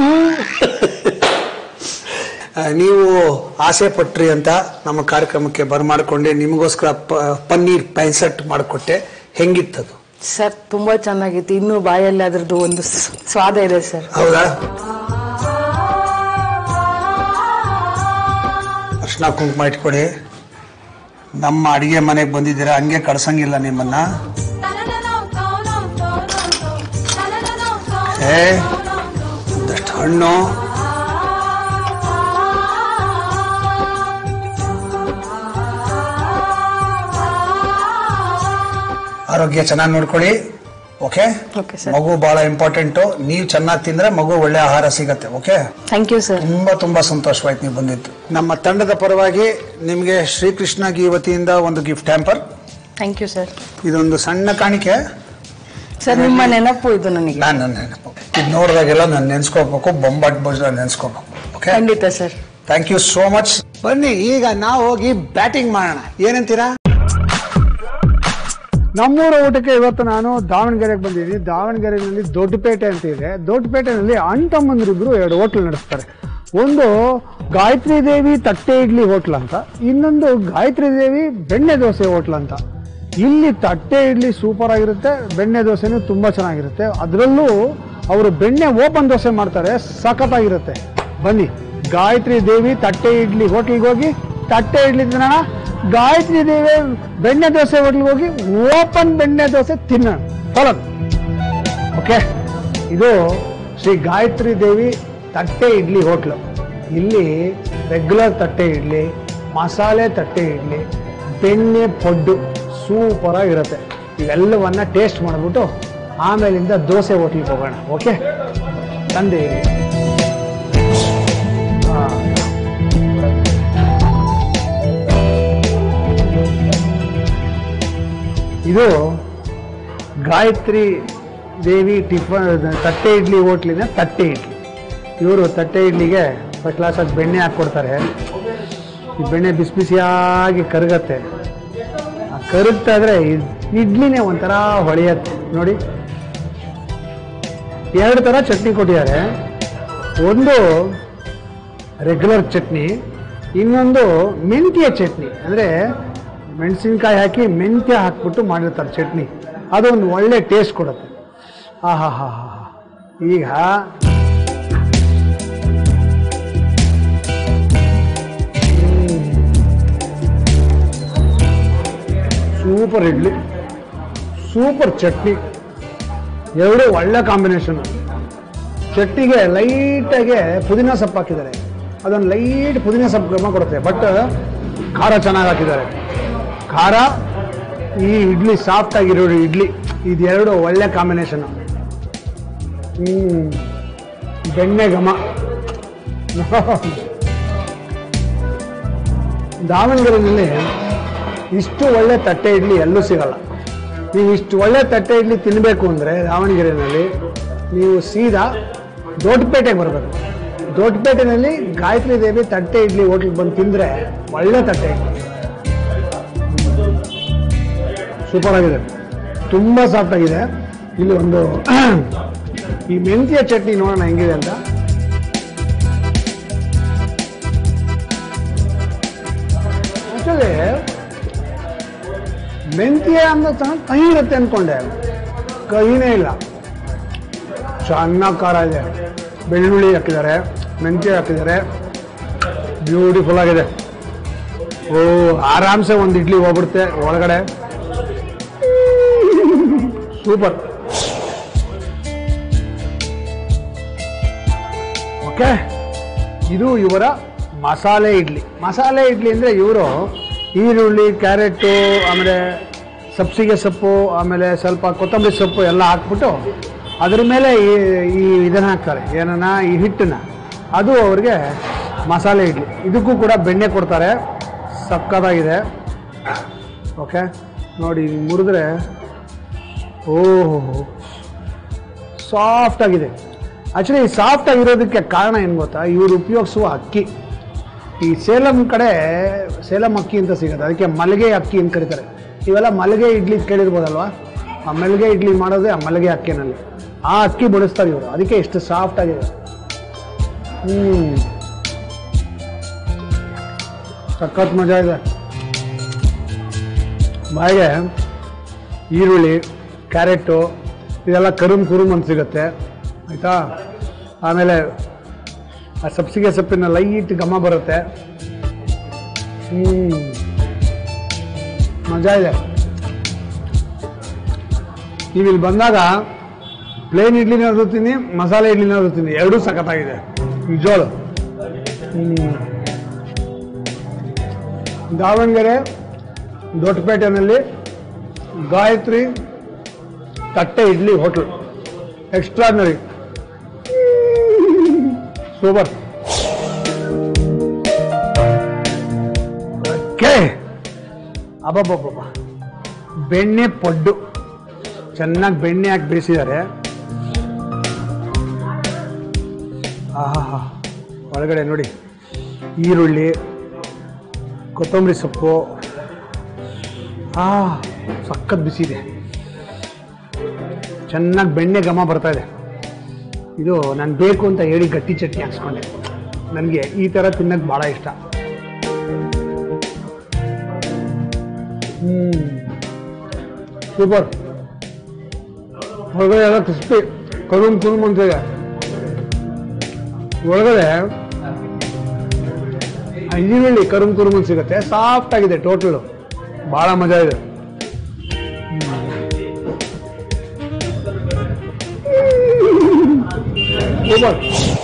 ಆ, ನೀವು ಆಸೆ ಪಟ್ರಿ ಅಂತ ನಮ್ಮ ಕಾರ್ಯಕ್ರಮಕ್ಕೆ ಬರಮಾಡ್ಕೊಂಡೆ ನಿಮಗೋಸ್ಕರ ಪ- ಪನ್ನೀರ್ ಪೈಸಟ್ ಮಾಡಿಕೊಟ್ಟೆ ಹೆಂಗಿತ್ತದು ಸರ್ ತುಂಬಾ ಚೆನ್ನಾಗಿತ್ತು ಇನ್ನೂ ಬಾಯಲ್ಲಿ ಅದ್ರದ್ದು ಒಂದು ಸ್- ಸ್ವಾದ ಇದೆ ಸರ್ ಹೌದಾ ಅರ್ಶಿನ ಕುಂಕುಮ ಇಟ್ಕೊಡಿ ನಮ್ಮ ಅಡಿಗೆ ಮನೆಗೆ ಬಂದಿದ್ದೀರಾ ಹಂಗೆ ಕಳ್ಸಂಗಿಲ್ಲ ನಿಮ್ಮನ್ನ ಏ ಒಂದಷ್ಟು ಹಣ್ಣು ಆರೋಗ್ಯ ಚೆನ್ನಾಗಿ ನೋಡ್ಕೊಳ್ಳಿ ಓಕೆ Okay, sir. ಮಗು ಬಹಳ ಇಂಪಾರ್ಟೆಂಟು ನೀವು ಚೆನ್ನಾಗಿ ತಿಂದ್ರೆ ಮಗು ಒಳ್ಳೆ ಆಹಾರ ಸಿಗತ್ತೆ ಓಕೆ ಥ್ಯಾಂಕ್ ಯು ಸರ್ ತುಂಬಾ ತುಂಬಾ ಸಂತೋಷವಾಯ್ತು ನೀವು ಬಂದಿದ್ದು ನಮ್ಮ ತಂಡದ ಪರವಾಗಿ ನಿಮಗೆ ಶ್ರೀಕೃಷ್ಣ ಗೀ ವತಿಯಿಂದ ಒಂದು gift hamper thank you sir ಇದೊಂದು ಸಣ್ಣ ಕಾಣಿಕೆ ಸರ್ ನಿಮ್ಮ ನೆನಪು ಇದು ನನಗೆ ನಾನು ನನ್ನ ನೆನಪು ಇದು ನೋಡಿದಾಗೆಲ್ಲ ನಾನು ನೆನ್ಸ್ಕೋಬೇಕು ಬೊಂಬಾಟ್ ಬಜ್ ನೆನ್ಸ್ಕೋಬೇಕು ಓಕೆ ಖಂಡಿತ sir thank you so much ಬನ್ನಿ ಈಗ ನಾವು ಹೋಗಿ ಬ್ಯಾಟಿಂಗ್ ಮಾಡೋಣ ಏನಂತೀರಾ ನಮ್ಮೂರ ಊಟಕ್ಕೆ ಇವತ್ತು ನಾನು ದಾವಣಗೆರೆಗೆ ಬಂದಿದ್ದೀನಿ ದಾವಣಗೆರೆಯಲ್ಲಿ ದೊಡ್ಡಪೇಟೆ ಅಂತ ಇದೆ ದೊಡ್ಡಪೇಟೆನಲ್ಲಿ ಅಣ್ತಮ್ಮಂದ್ರಿಬ್ರು ಎರಡು ಹೋಟ್ಲ್ ನಡೆಸ್ತಾರೆ ಒಂದು ಗಾಯತ್ರಿ ದೇವಿ ತಟ್ಟೆ ಇಡ್ಲಿ ಹೋಟ್ಲ್ ಅಂತ ಇನ್ನೊಂದು ಗಾಯತ್ರಿ ದೇವಿ ಬೆಣ್ಣೆ ದೋಸೆ ಹೋಟ್ಲ್ ಅಂತ ಇಲ್ಲಿ ತಟ್ಟೆ ಇಡ್ಲಿ ಸೂಪರ್ ಆಗಿರುತ್ತೆ ಬೆಣ್ಣೆ ದೋಸೆನೂ ತುಂಬಾ ಚೆನ್ನಾಗಿರುತ್ತೆ ಅದರಲ್ಲೂ ಅವರು ಬೆಣ್ಣೆ ಓಪನ್ ದೋಸೆ ಮಾಡ್ತಾರೆ ಸಖತ್ತಾಗಿರುತ್ತೆ ಬನ್ನಿ ಗಾಯತ್ರಿ ದೇವಿ ತಟ್ಟೆ ಇಡ್ಲಿ ಹೋಟ್ಲಿಗೆ ಹೋಗಿ ತಟ್ಟೆ ಇಡ್ಲಿ ತಿನ್ನೋಣ ಗಾಯತ್ರಿ ದೇವಿ ಬೆಣ್ಣೆ ದೋಸೆ ಹೋಟ್ಲಿಗೆ ಹೋಗಿ ಓಪನ್ ಬೆಣ್ಣೆ ದೋಸೆ ತಿನ್ನೋಣ ಫಾಲೋ ಓಕೆ ಇದು ಶ್ರೀ ಗಾಯತ್ರಿ ದೇವಿ ತಟ್ಟೆ ಇಡ್ಲಿ ಹೋಟ್ಲು ಇಲ್ಲಿ ರೆಗ್ಯುಲರ್ ತಟ್ಟೆ ಇಡ್ಲಿ ಮಸಾಲೆ ತಟ್ಟೆ ಇಡ್ಲಿ ಬೆಣ್ಣೆ ಪೊಡ್ಡು ಸೂಪರ್ ಆಗಿರುತ್ತೆ ಇವೆಲ್ಲವನ್ನ ಟೇಸ್ಟ್ ಮಾಡಿಬಿಟ್ಟು ಆಮೇಲಿಂದ ದೋಸೆ ಹೋಟ್ಲಿಗೆ ಹೋಗೋಣ ಓಕೆ ತಂದೆ ಇದು ಗಾಯತ್ರಿ ದೇವಿ ಟಿಫನ್ ತಟ್ಟೆ ಇಡ್ಲಿ ಹೋಟ್ಲಿನ ತಟ್ಟೆ ಇಡ್ಲಿ ಇವರು ತಟ್ಟೆ ಇಡ್ಲಿಗೆ ಫಸ್ಟ್ ಕ್ಲಾಸಾಗಿ ಬೆಣ್ಣೆ ಹಾಕ್ಕೊಡ್ತಾರೆ ಈ ಬೆಣ್ಣೆ ಬಿಸಿ ಬಿಸಿಯಾಗಿ ಕರಗತ್ತೆ ಆ ಕರಗ್ತಾ ಇದ್ರೆ ಇದ್- ಇಡ್ಲಿನೇ ಒಂಥರ ಹೊಳೆಯತ್ತೆ ನೋಡಿ ಎರಡು ಥರ ಚಟ್ನಿ ಕೊಟ್ಟಿದ್ದಾರೆ ಒಂದು ರೆಗ್ಯುಲರ್ ಚಟ್ನಿ ಇನ್ನೊಂದು ಮೆಂತ್ಯ ಚಟ್ನಿ ಅಂದರೆ ಮೆಣಸಿನ್ಕಾಯಿ ಹಾಕಿ ಮೆಂತ್ಯ ಹಾಕ್ಬಿಟ್ಟು ಮಾಡಿರ್ತಾರೆ ಚಟ್ನಿ ಅದೊಂದು ಒಳ್ಳೆ ಟೇಸ್ಟ್ ಕೊಡುತ್ತೆ ಆಹಾ ಹಾ ಹಾ ಈಗ ಸೂಪರ್ ಇಡ್ಲಿ ಸೂಪರ್ ಚಟ್ನಿ ಎರಡು ಒಳ್ಳೆ ಕಾಂಬಿನೇಷನ್ ಚಟ್ನಿಗೆ ಲೈಟಾಗೆ ಪುದೀನ ಸೊಪ್ಪು ಹಾಕಿದ್ದಾರೆ ಅದೊಂದು ಲೈಟ್ ಪುದೀನ ಸೊಪ್ಪು ಘಮ ಕೊಡುತ್ತೆ ಬಟ್ ಖಾರ ಚೆನ್ನಾಗಿ ಹಾಕಿದ್ದಾರೆ ಖಾರ ಈ ಇಡ್ಲಿ ಸಾಫ್ಟ್ ಆಗಿರೋ ಇಡ್ಲಿ ಇದೆರಡು ಒಳ್ಳೆ ಕಾಂಬಿನೇಷನ್ ಹ್ಮ್ ಬೆಣ್ಣೆ ಘಮ ದಾವಣಗೆರೆಯಲ್ಲಿ ಇಷ್ಟು ಒಳ್ಳೆ ತಟ್ಟೆ ಇಡ್ಲಿ ಎಲ್ಲೂ ಸಿಗಲ್ಲ ನೀವು ಇಷ್ಟು ಒಳ್ಳೆ ತಟ್ಟೆ ಇಡ್ಲಿ ತಿನ್ನಬೇಕು ಅಂದರೆ ದಾವಣಗೆರೆಯಲ್ಲಿ ನೀವು ಸೀದಾ ದೊಡ್ಡಪೇಟೆಗೆ ಬರಬೇಕು ದೊಡ್ಡಪೇಟೆನಲ್ಲಿ ಗಾಯತ್ರಿ ದೇವಿ ತಟ್ಟೆ ಇಡ್ಲಿ ಹೋಟ್ಲಿಗೆ ಬಂದು ತಿಂದರೆ ಒಳ್ಳೆ ತಟ್ಟೆ ಇಡ್ಲಿ ಸೂಪರ್ ಆಗಿದೆ ತುಂಬ ಸಾಫ್ಟ್ ಆಗಿದೆ ಇಲ್ಲಿ ಒಂದು ಈ ಮೆಂತ್ಯ ಚಟ್ನಿ ನೋಡೋಣ ಹೆಂಗಿದೆ ಅಂತ ಆಕ್ಚುಲಿ ಮೆಂತ್ಯ ಅಂದ ತಕ್ಷಣ ಕಹಿ ಇರುತ್ತೆ ಅನ್ಕೊಂಡೆ ಕಹಿನೇ ಇಲ್ಲ ಚೆನ್ನಾಗಿ ಖಾರ ಇದೆ ಬೆಳ್ಳುಳ್ಳಿ ಹಾಕಿದ್ದಾರೆ ಮೆಂತ್ಯ ಹಾಕಿದ್ದಾರೆ ಬ್ಯೂಟಿಫುಲ್ ಆಗಿದೆ ಓ ಆರಾಮ್ಸೆ ಒಂದು ಇಡ್ಲಿ ಹೋಗ್ಬಿಡುತ್ತೆ ಒಳಗಡೆ ಸೂಪರ್ ಓಕೆ ಇದು ಇವರ ಮಸಾಲೆ ಇಡ್ಲಿ ಮಸಾಲೆ ಇಡ್ಲಿ ಅಂದರೆ ಇವರು ಈರುಳ್ಳಿ ಕ್ಯಾರೆಟು ಆಮೇಲೆ ಸಬ್ಸಿಗೆ ಸೊಪ್ಪು ಆಮೇಲೆ ಸ್ವಲ್ಪ ಕೊತ್ತಂಬರಿ ಸೊಪ್ಪು ಎಲ್ಲ ಹಾಕ್ಬಿಟ್ಟು ಅದ್ರ ಮೇಲೆ ಈ ಈ ಇದನ್ನು ಹಾಕ್ತಾರೆ ಏನನ್ನ ಈ ಹಿಟ್ಟನ್ನ ಅದು ಅವ್ರಿಗೆ ಮಸಾಲೆ ಇಡ್ಲಿ ಇದಕ್ಕೂ ಕೂಡ ಬೆಣ್ಣೆ ಕೊಡ್ತಾರೆ ಸಕ್ಕತ್ತಾಗಿದೆ ಓಕೆ ನೋಡಿ ಮುರಿದ್ರೆ ಓಹೋ ಸಾಫ್ಟ್ ಆಗಿದೆ ಆಕ್ಚುಲಿ ಸಾಫ್ಟ್ ಆಗಿರೋದಕ್ಕೆ ಕಾರಣ ಏನು ಗೊತ್ತಾ ಇವರು ಉಪಯೋಗಿಸುವ ಅಕ್ಕಿ ಈ ಸೇಲಂ ಕಡೆ ಸೇಲಂ ಅಕ್ಕಿ ಅಂತ ಸಿಗುತ್ತೆ ಅದಕ್ಕೆ ಮಲಗೆ ಅಕ್ಕಿ ಅಂತ ಕರೀತಾರೆ ಇವೆಲ್ಲ ಮಲಗೆ ಇಡ್ಲಿ ಕೇಳಿರ್ಬೋದಲ್ವಾ ಆ ಮಲ್ಲಿಗೆ ಇಡ್ಲಿ ಮಾಡೋದೇ ಆ ಮಲ್ಲಿಗೆ ಅಕ್ಕಿನಲ್ಲಿ ಆ ಅಕ್ಕಿ ಬಳಸ್ತಾರೆ ಇವರು ಅದಕ್ಕೆ ಇಷ್ಟು ಸಾಫ್ಟ್ ಆಗಿದೆ ಹ್ಮ್ ಸಖತ್ ಮಜಾ ಇದೆ ಬಾಯಿಗೆ ಈರುಳ್ಳಿ ಕ್ಯಾರೆಟು ಇದೆಲ್ಲ ಕರುಮ್ ಕುರುಮ್ ಅಂತ ಸಿಗುತ್ತೆ ಆಯಿತಾ ಆಮೇಲೆ ಆ ಸಬ್ಸಿಗೆ ಸೊಪ್ಪಿನ ಲೈಟ್ ಘಮ ಬರುತ್ತೆ ಹ್ಮ್ ಮಜಾ ಇದೆ ನೀವು ಇಲ್ಲಿ ಬಂದಾಗ ಪ್ಲೇನ್ ಇಡ್ಲಿನಾದ್ರು ತಿನ್ನಿ ಮಸಾಲೆ ಇಡ್ಲಿನಾದ್ರು ತಿನ್ನಿ ಎರಡೂ ಸಖತ್ತಾಗಿದೆ ನಿಜವಾಳು ಹ್ಮ್ ದಾವಣಗೆರೆ ದೊಡ್ಡಪೇಟೆನಲ್ಲಿ ಗಾಯತ್ರಿ ತಟ್ಟೆ idli hotel extraordinary super okay ಅಬ್ಬಬ್ಬಬ್ಬ ಬೆಣ್ಣೆ ಪಡ್ಡು ಚೆನ್ನಾಗಿ ಬೆಣ್ಣೆ ಹಾಕಿ ಬೇಯಿಸಿದ್ದಾರೆ ಆಹಾ ಒಳಗಡೆ ನೋಡಿ ಈರುಳ್ಳಿ ಕೊತ್ತಂಬರಿ ಸೊಪ್ಪು ಆ ಸಖತ್ ಬಿಸಿ ಇದೆ ಚೆನ್ನಾಗಿ ಬೆಣ್ಣೆ ಘಮ ಬರ್ತಾ ಇದೆ ಇದು ನಾನು ಬೇಕು ಅಂತ ಹೇಳಿ ಗಟ್ಟಿ ಚಟ್ನಿ ಹಾಕ್ಸ್ಕೊಂಡೆ ನನಗೆ ಈ ಥರ ತಿನ್ನಕ್ಕೆ ಭಾಳ ಇಷ್ಟ ಹ್ಮ್ ಸೂಪರ್ ಹೊರಗಡೆ ಎಲ್ಲ ಕ್ರಿಸ್ಪಿ ಕರುಮ್ ಕುರುಮ್ ಅಂತ ಇದೆ ಒಳಗಡೆ ಆ ಈರುಳ್ಳಿ ಕರುಮ್ ಕುರುಮ್ ಅಂತ ಸಿಗುತ್ತೆ ಸಾಫ್ಟ್ ಆಗಿದೆ ಟೋಟಲ್ ಬಹಳ ಮಜಾ ಇದೆ ಸೂಪರ್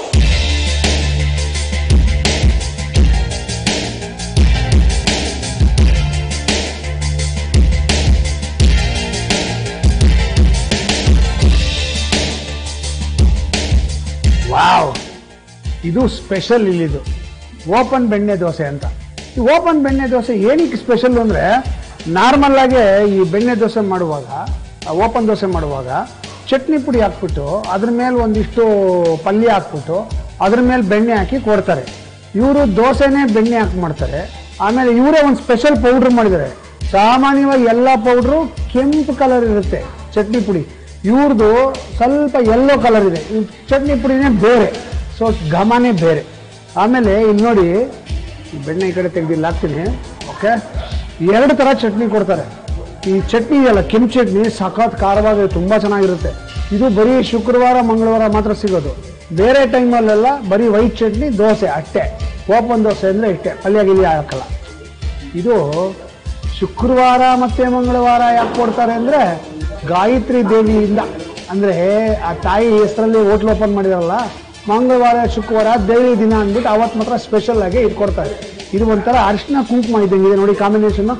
ವಾವ್ ಇದು ಸ್ಪೆಷಲ್ ಇಲ್ಲಿದು ಓಪನ್ ಬೆಣ್ಣೆ ದೋಸೆ ಅಂತ ಈ ಓಪನ್ ಬೆಣ್ಣೆ ದೋಸೆ ಏನಕ್ಕೆ ಸ್ಪೆಷಲ್ ಅಂದರೆ ನಾರ್ಮಲ್ ಆಗಿ ಈ ಬೆಣ್ಣೆ ದೋಸೆ ಮಾಡುವಾಗ ಓಪನ್ ದೋಸೆ ಮಾಡುವಾಗ ಚಟ್ನಿ ಪುಡಿ ಹಾಕ್ಬಿಟ್ಟು ಅದ್ರ ಮೇಲೆ ಒಂದಿಷ್ಟು ಪಲ್ಯ ಹಾಕ್ಬಿಟ್ಟು ಅದ್ರ ಮೇಲೆ ಬೆಣ್ಣೆ ಹಾಕಿ ಕೊಡ್ತಾರೆ ಇವರು ದೋಸೆನೇ ಬೆಣ್ಣೆ ಹಾಕಿ ಮಾಡ್ತಾರೆ ಆಮೇಲೆ ಇವರೇ ಒಂದು ಸ್ಪೆಷಲ್ ಪೌಡ್ರ್ ಮಾಡಿದ್ದಾರೆ ಸಾಮಾನ್ಯವಾಗಿ ಎಲ್ಲ ಪೌಡ್ರು ಕೆಂಪು ಕಲರ್ ಇರುತ್ತೆ ಚಟ್ನಿ ಪುಡಿ ಇವ್ರದ್ದು ಸ್ವಲ್ಪ ಯೆಲ್ಲೋ ಕಲರ್ ಇದೆ ಈ ಚಟ್ನಿ ಪುಡಿನೇ ಬೇರೆ ಸೊ ಘಮನೇ ಬೇರೆ ಆಮೇಲೆ ಇಲ್ಲಿ ನೋಡಿ ಈ ಬೆಣ್ಣೆ ಈ ಕಡೆ ತೆಗೆದಿಲ್ಲ ಹಾಕ್ತೀನಿ ಓಕೆ ಎರಡು ಥರ ಚಟ್ನಿ ಕೊಡ್ತಾರೆ ಈ ಚಟ್ನಿ ಇದೆಯಲ್ಲ ಕೆಂಪು ಚಟ್ನಿ ಸಖತ್ ಖಾರವಾಗಿ ತುಂಬ ಚೆನ್ನಾಗಿರುತ್ತೆ ಇದು ಬರೀ ಶುಕ್ರವಾರ ಮಂಗಳವಾರ ಮಾತ್ರ ಸಿಗೋದು ಬೇರೆ ಟೈಮಲ್ಲೆಲ್ಲ ಬರೀ ವೈಟ್ ಚಟ್ನಿ ದೋಸೆ ಅಷ್ಟೇ ಓಪನ್ ದೋಸೆ ಅಂದರೆ ಇಷ್ಟೇ ಪಲ್ಯ ಗಿಲ್ಯ ಹಾಕಲ್ಲ ಇದು ಶುಕ್ರವಾರ ಮತ್ತೆ ಮಂಗಳವಾರ ಯಾಕೆ ಕೊಡ್ತಾರೆ ಅಂದರೆ ಗಾಯತ್ರಿ ದೇವಿಯಿಂದ ಅಂದರೆ ಆ ತಾಯಿ ಹೆಸರಲ್ಲಿ ಹೋಟ್ಲ್ ಓಪನ್ ಮಾಡಿದಾರಲ್ಲ ಮಂಗಳವಾರ ಶುಕ್ರವಾರ ದೇವಿ ದಿನ ಅಂದ್ಬಿಟ್ಟು ಅವತ್ತು ಮಾತ್ರ ಸ್ಪೆಷಲ್ ಆಗಿ ಇದು ಕೊಡ್ತಾರೆ ಇದು ಒಂಥರ ಅರಿಶಿನ ಕುಂಕುಮ ಇದ್ದಂಗಿದೆ ನೋಡಿ ಕಾಂಬಿನೇಷನ್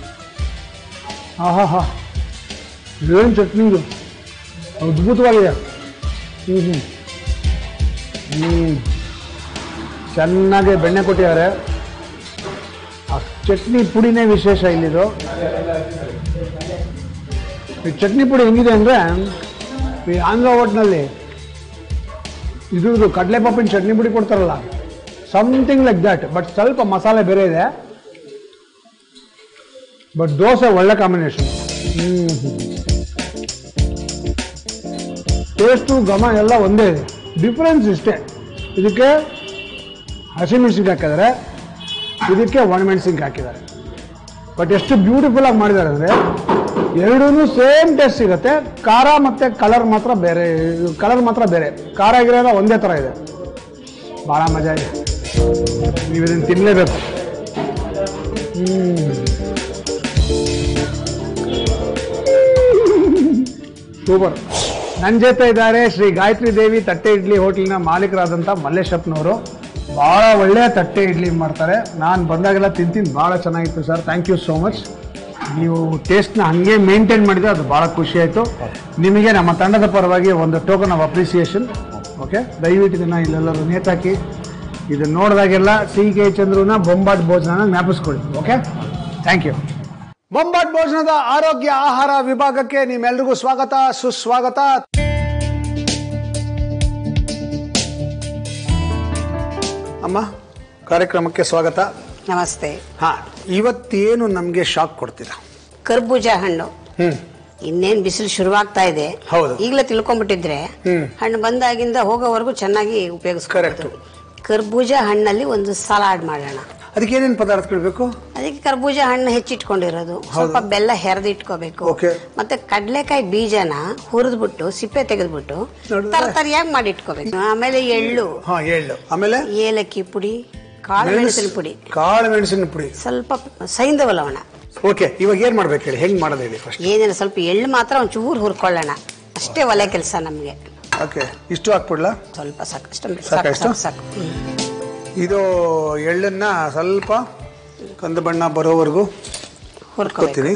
ಆಹಾ ಹಾ ಏನು ಚಟ್ನಿ ಇದು ಅದ್ಭುತವಾಗಿದೆ ಹ್ಞೂ ಹ್ಞೂ ಹ್ಞೂ ಚೆನ್ನಾಗಿ ಬೆಣ್ಣೆ ಕೊಟ್ಟಿದ್ದಾರೆ ಆ ಚಟ್ನಿ ಪುಡಿನೇ ವಿಶೇಷ ಇಲ್ಲಿದು ಈ ಚಟ್ನಿ ಪುಡಿ ಹೆಂಗಿದೆ ಅಂದರೆ ಈ ಆಂಧ್ರ ಹೋಟ್ನಲ್ಲಿ ಇದ್ರದ್ದು ಕಡಲೆ ಪಪ್ಪಿನ ಚಟ್ನಿ ಪುಡಿ ಕೊಡ್ತಾರಲ್ಲ ಸಮಥಿಂಗ್ ಲೈಕ್ ದಟ್ ಬಟ್ ಸ್ವಲ್ಪ ಮಸಾಲೆ ಬೇರೆ ಇದೆ ಬಟ್ ದೋಸೆ ಒಳ್ಳೆ ಕಾಂಬಿನೇಷನ್ ಟೇಸ್ಟು ಘಮ ಎಲ್ಲ ಒಂದೇ ಇದೆ ಡಿಫ್ರೆನ್ಸ್ ಇಷ್ಟೇ ಇದಕ್ಕೆ ಹಸಿಮೆಣಸಿನ್ಕಾಯಿ ಹಾಕಿದ್ದಾರೆ ಇದಕ್ಕೆ ಒಣಮೆಣಸಿನ್ಕಾಯಿ ಹಾಕಿದ್ದಾರೆ ಬಟ್ ಎಷ್ಟು ಬ್ಯೂಟಿಫುಲ್ ಆಗಿ ಮಾಡಿದ್ದಾರೆ ಅಂದರೆ ಎರಡೂ ಸೇಮ್ ಟೇಸ್ಟ್ ಸಿಗುತ್ತೆ ಖಾರ ಮತ್ತು ಕಲರ್ ಮಾತ್ರ ಬೇರೆ ಕಲರ್ ಮಾತ್ರ ಬೇರೆ ಖಾರ ಆಗಿರೋದ ಒಂದೇ ಥರ ಇದೆ ಭಾಳ ಮಜಾ ಇದೆ ನೀವು ಇದನ್ನು ತಿನ್ನಲೇಬೇಕು ಸೂಪರ್ ನನ್ನ ಜೊತೆ ಇದ್ದಾರೆ ಶ್ರೀ ಗಾಯತ್ರಿ ದೇವಿ ತಟ್ಟೆ ಇಡ್ಲಿ ಹೋಟ್ಲಿನ ಮಾಲೀಕರಾದಂಥ ಮಲ್ಲೇಶಪ್ಪನವರು ಭಾಳ ಒಳ್ಳೆಯ ತಟ್ಟೆ ಇಡ್ಲಿ ಮಾಡ್ತಾರೆ ನಾನು ಬಂದಾಗೆಲ್ಲ ತಿಂತೀನಿ ಭಾಳ ಚೆನ್ನಾಗಿತ್ತು sir thank you so much ನೀವು ಟೇಸ್ಟ್ನ ಹಾಗೆ ಮೇಂಟೈನ್ ಮಾಡಿದ್ರೆ ಅದು ಭಾಳ ಖುಷಿ ಆಯಿತು ನಿಮಗೆ ನಮ್ಮ ತಂಡದ ಪರವಾಗಿ ಒಂದು ಟೋಕನ್ ಆಫ್ ಅಪ್ರಿಸಿಯೇಷನ್ ಓಕೆ ದಯವಿಟ್ಟು ಇದನ್ನು ಇಲ್ಲೆಲ್ಲರೂ ನೇತಾಕಿ ಇದನ್ನು ನೋಡಿದಾಗೆಲ್ಲ ಸಿ ಕೆ ಚಂದ್ರನ ಬೊಂಬಾಟ್ ಭೋಜನ ಜ್ಞಾಪಿಸ್ಕೊಳ್ಳಿ ಓಕೆ ಥ್ಯಾಂಕ್ ಯು ಬೊಂಬಾಟ್ ಭೋಜನದ ಆರೋಗ್ಯ ಆಹಾರ ವಿಭಾಗಕ್ಕೆ ನಿಮ್ಮೆಲ್ರಿಗೂ ಸ್ವಾಗತ ಸುಸ್ವಾಗತ ಅಮ್ಮ ಕಾರ್ಯಕ್ರಮಕ್ಕೆ ಸ್ವಾಗತ ನಮಸ್ತೆ ಹಾ ಇವತ್ತೇನು ನಮಗೆ ಶಾಕ್ ಕೊಡ್ತೀರಾ ಕರ್ಬೂಜ ಹಣ್ಣು ಹ್ಮ್ ಇನ್ನೇನ್ ಬಿಸಿಲು ಶುರುವಾಗ್ತಾ ಇದೆ ಹೌದು. ಈಗಲೇ ತಿಳ್ಕೊಂಡ್ಬಿಟ್ಟಿದ್ರೆ ಹಣ್ಣು ಬಂದಾಗಿಂದ ಹೋಗೋವರೆಗೂ ಚೆನ್ನಾಗಿ ಉಪಯೋಗಿಸ್ಕೊಬೇಕು ಕರ್ಬೂಜ ಹಣ್ಣಲ್ಲಿ ಒಂದು ಸಲಾಡ್ ಮಾಡೋಣ ಅದಕ್ಕೆ ಏನೇನು ಪದಾರ್ಥಗಳು ಬೇಕು ಅದಕ್ಕೆ ಕರ್ಬೂಜ ಹಣ್ಣು ಹೆಚ್ಚಿಟ್ಕೊಂಡಿರೋದು ಸ್ವಲ್ಪ ಬೆಲ್ಲ ಹೆರೆದು ಇಟ್ಕೋಬೇಕು Okay. ಮತ್ತೆ ಕಡ್ಲೆಕಾಯಿ ಬೀಜನ ಹುರಿದ್ಬಿಟ್ಟು ಸಿಪ್ಪೆ ತೆಗೆದ್ಬಿಟ್ಟು ನೋಡಿದ್ರಾ? ತರತರಿಯಾಗಿ ಮಾಡಿ ಇಟ್ಕೋಬೇಕು ಆಮೇಲೆ ಎಳ್ಳು ಹಾ ಎಳ್ಳು ಆಮೇಲೆ ಏಲಕ್ಕಿ ಪುಡಿ ಕಾಳು ಮೆಣಸಿನ ಪುಡಿ ಕಾಳು ಮೆಣಸಿನ ಪುಡಿ ಸ್ವಲ್ಪ ಸೈಂಧವ ಲವಣ ಓಕೆ ಇವಾಗ ಏನ್ ಮಾಡ್ಬೇಕು ಹೇಳಿ ಹೆಂಗ್ ಮಾಡೋದು ಹೇಳಿ ಫಸ್ಟ್ ಏನಿಲ್ಲ ಸ್ವಲ್ಪ ಎಳ್ಳು ಮಾತ್ರ ಒಂಚೂರು ಹುರ್ಕೊಳ್ಳೋಣ ಅಷ್ಟೇ ಒಲೆ ಕೆಲಸ ನಮಗೆ ಓಕೆ ಇಷ್ಟು ಹಾಕ್ಬಿಡ್ಲಾ ಸ್ವಲ್ಪ ಸಾಕು ಅಷ್ಟೊಂದು ಸಾಕಾ ಸಾಕು ಇಷ್ಟು? ಸಾಕು ಸಾಕು ಹ್ಮ್. ಇದು ಎಳ್ಳನ್ನ ಸ್ವಲ್ಪ ಕಂದು ಬಣ್ಣ ಬರೋವರೆಗೂ ಹುರ್ಕೋಬೇಕು ಕೊಡ್ತೀನಿ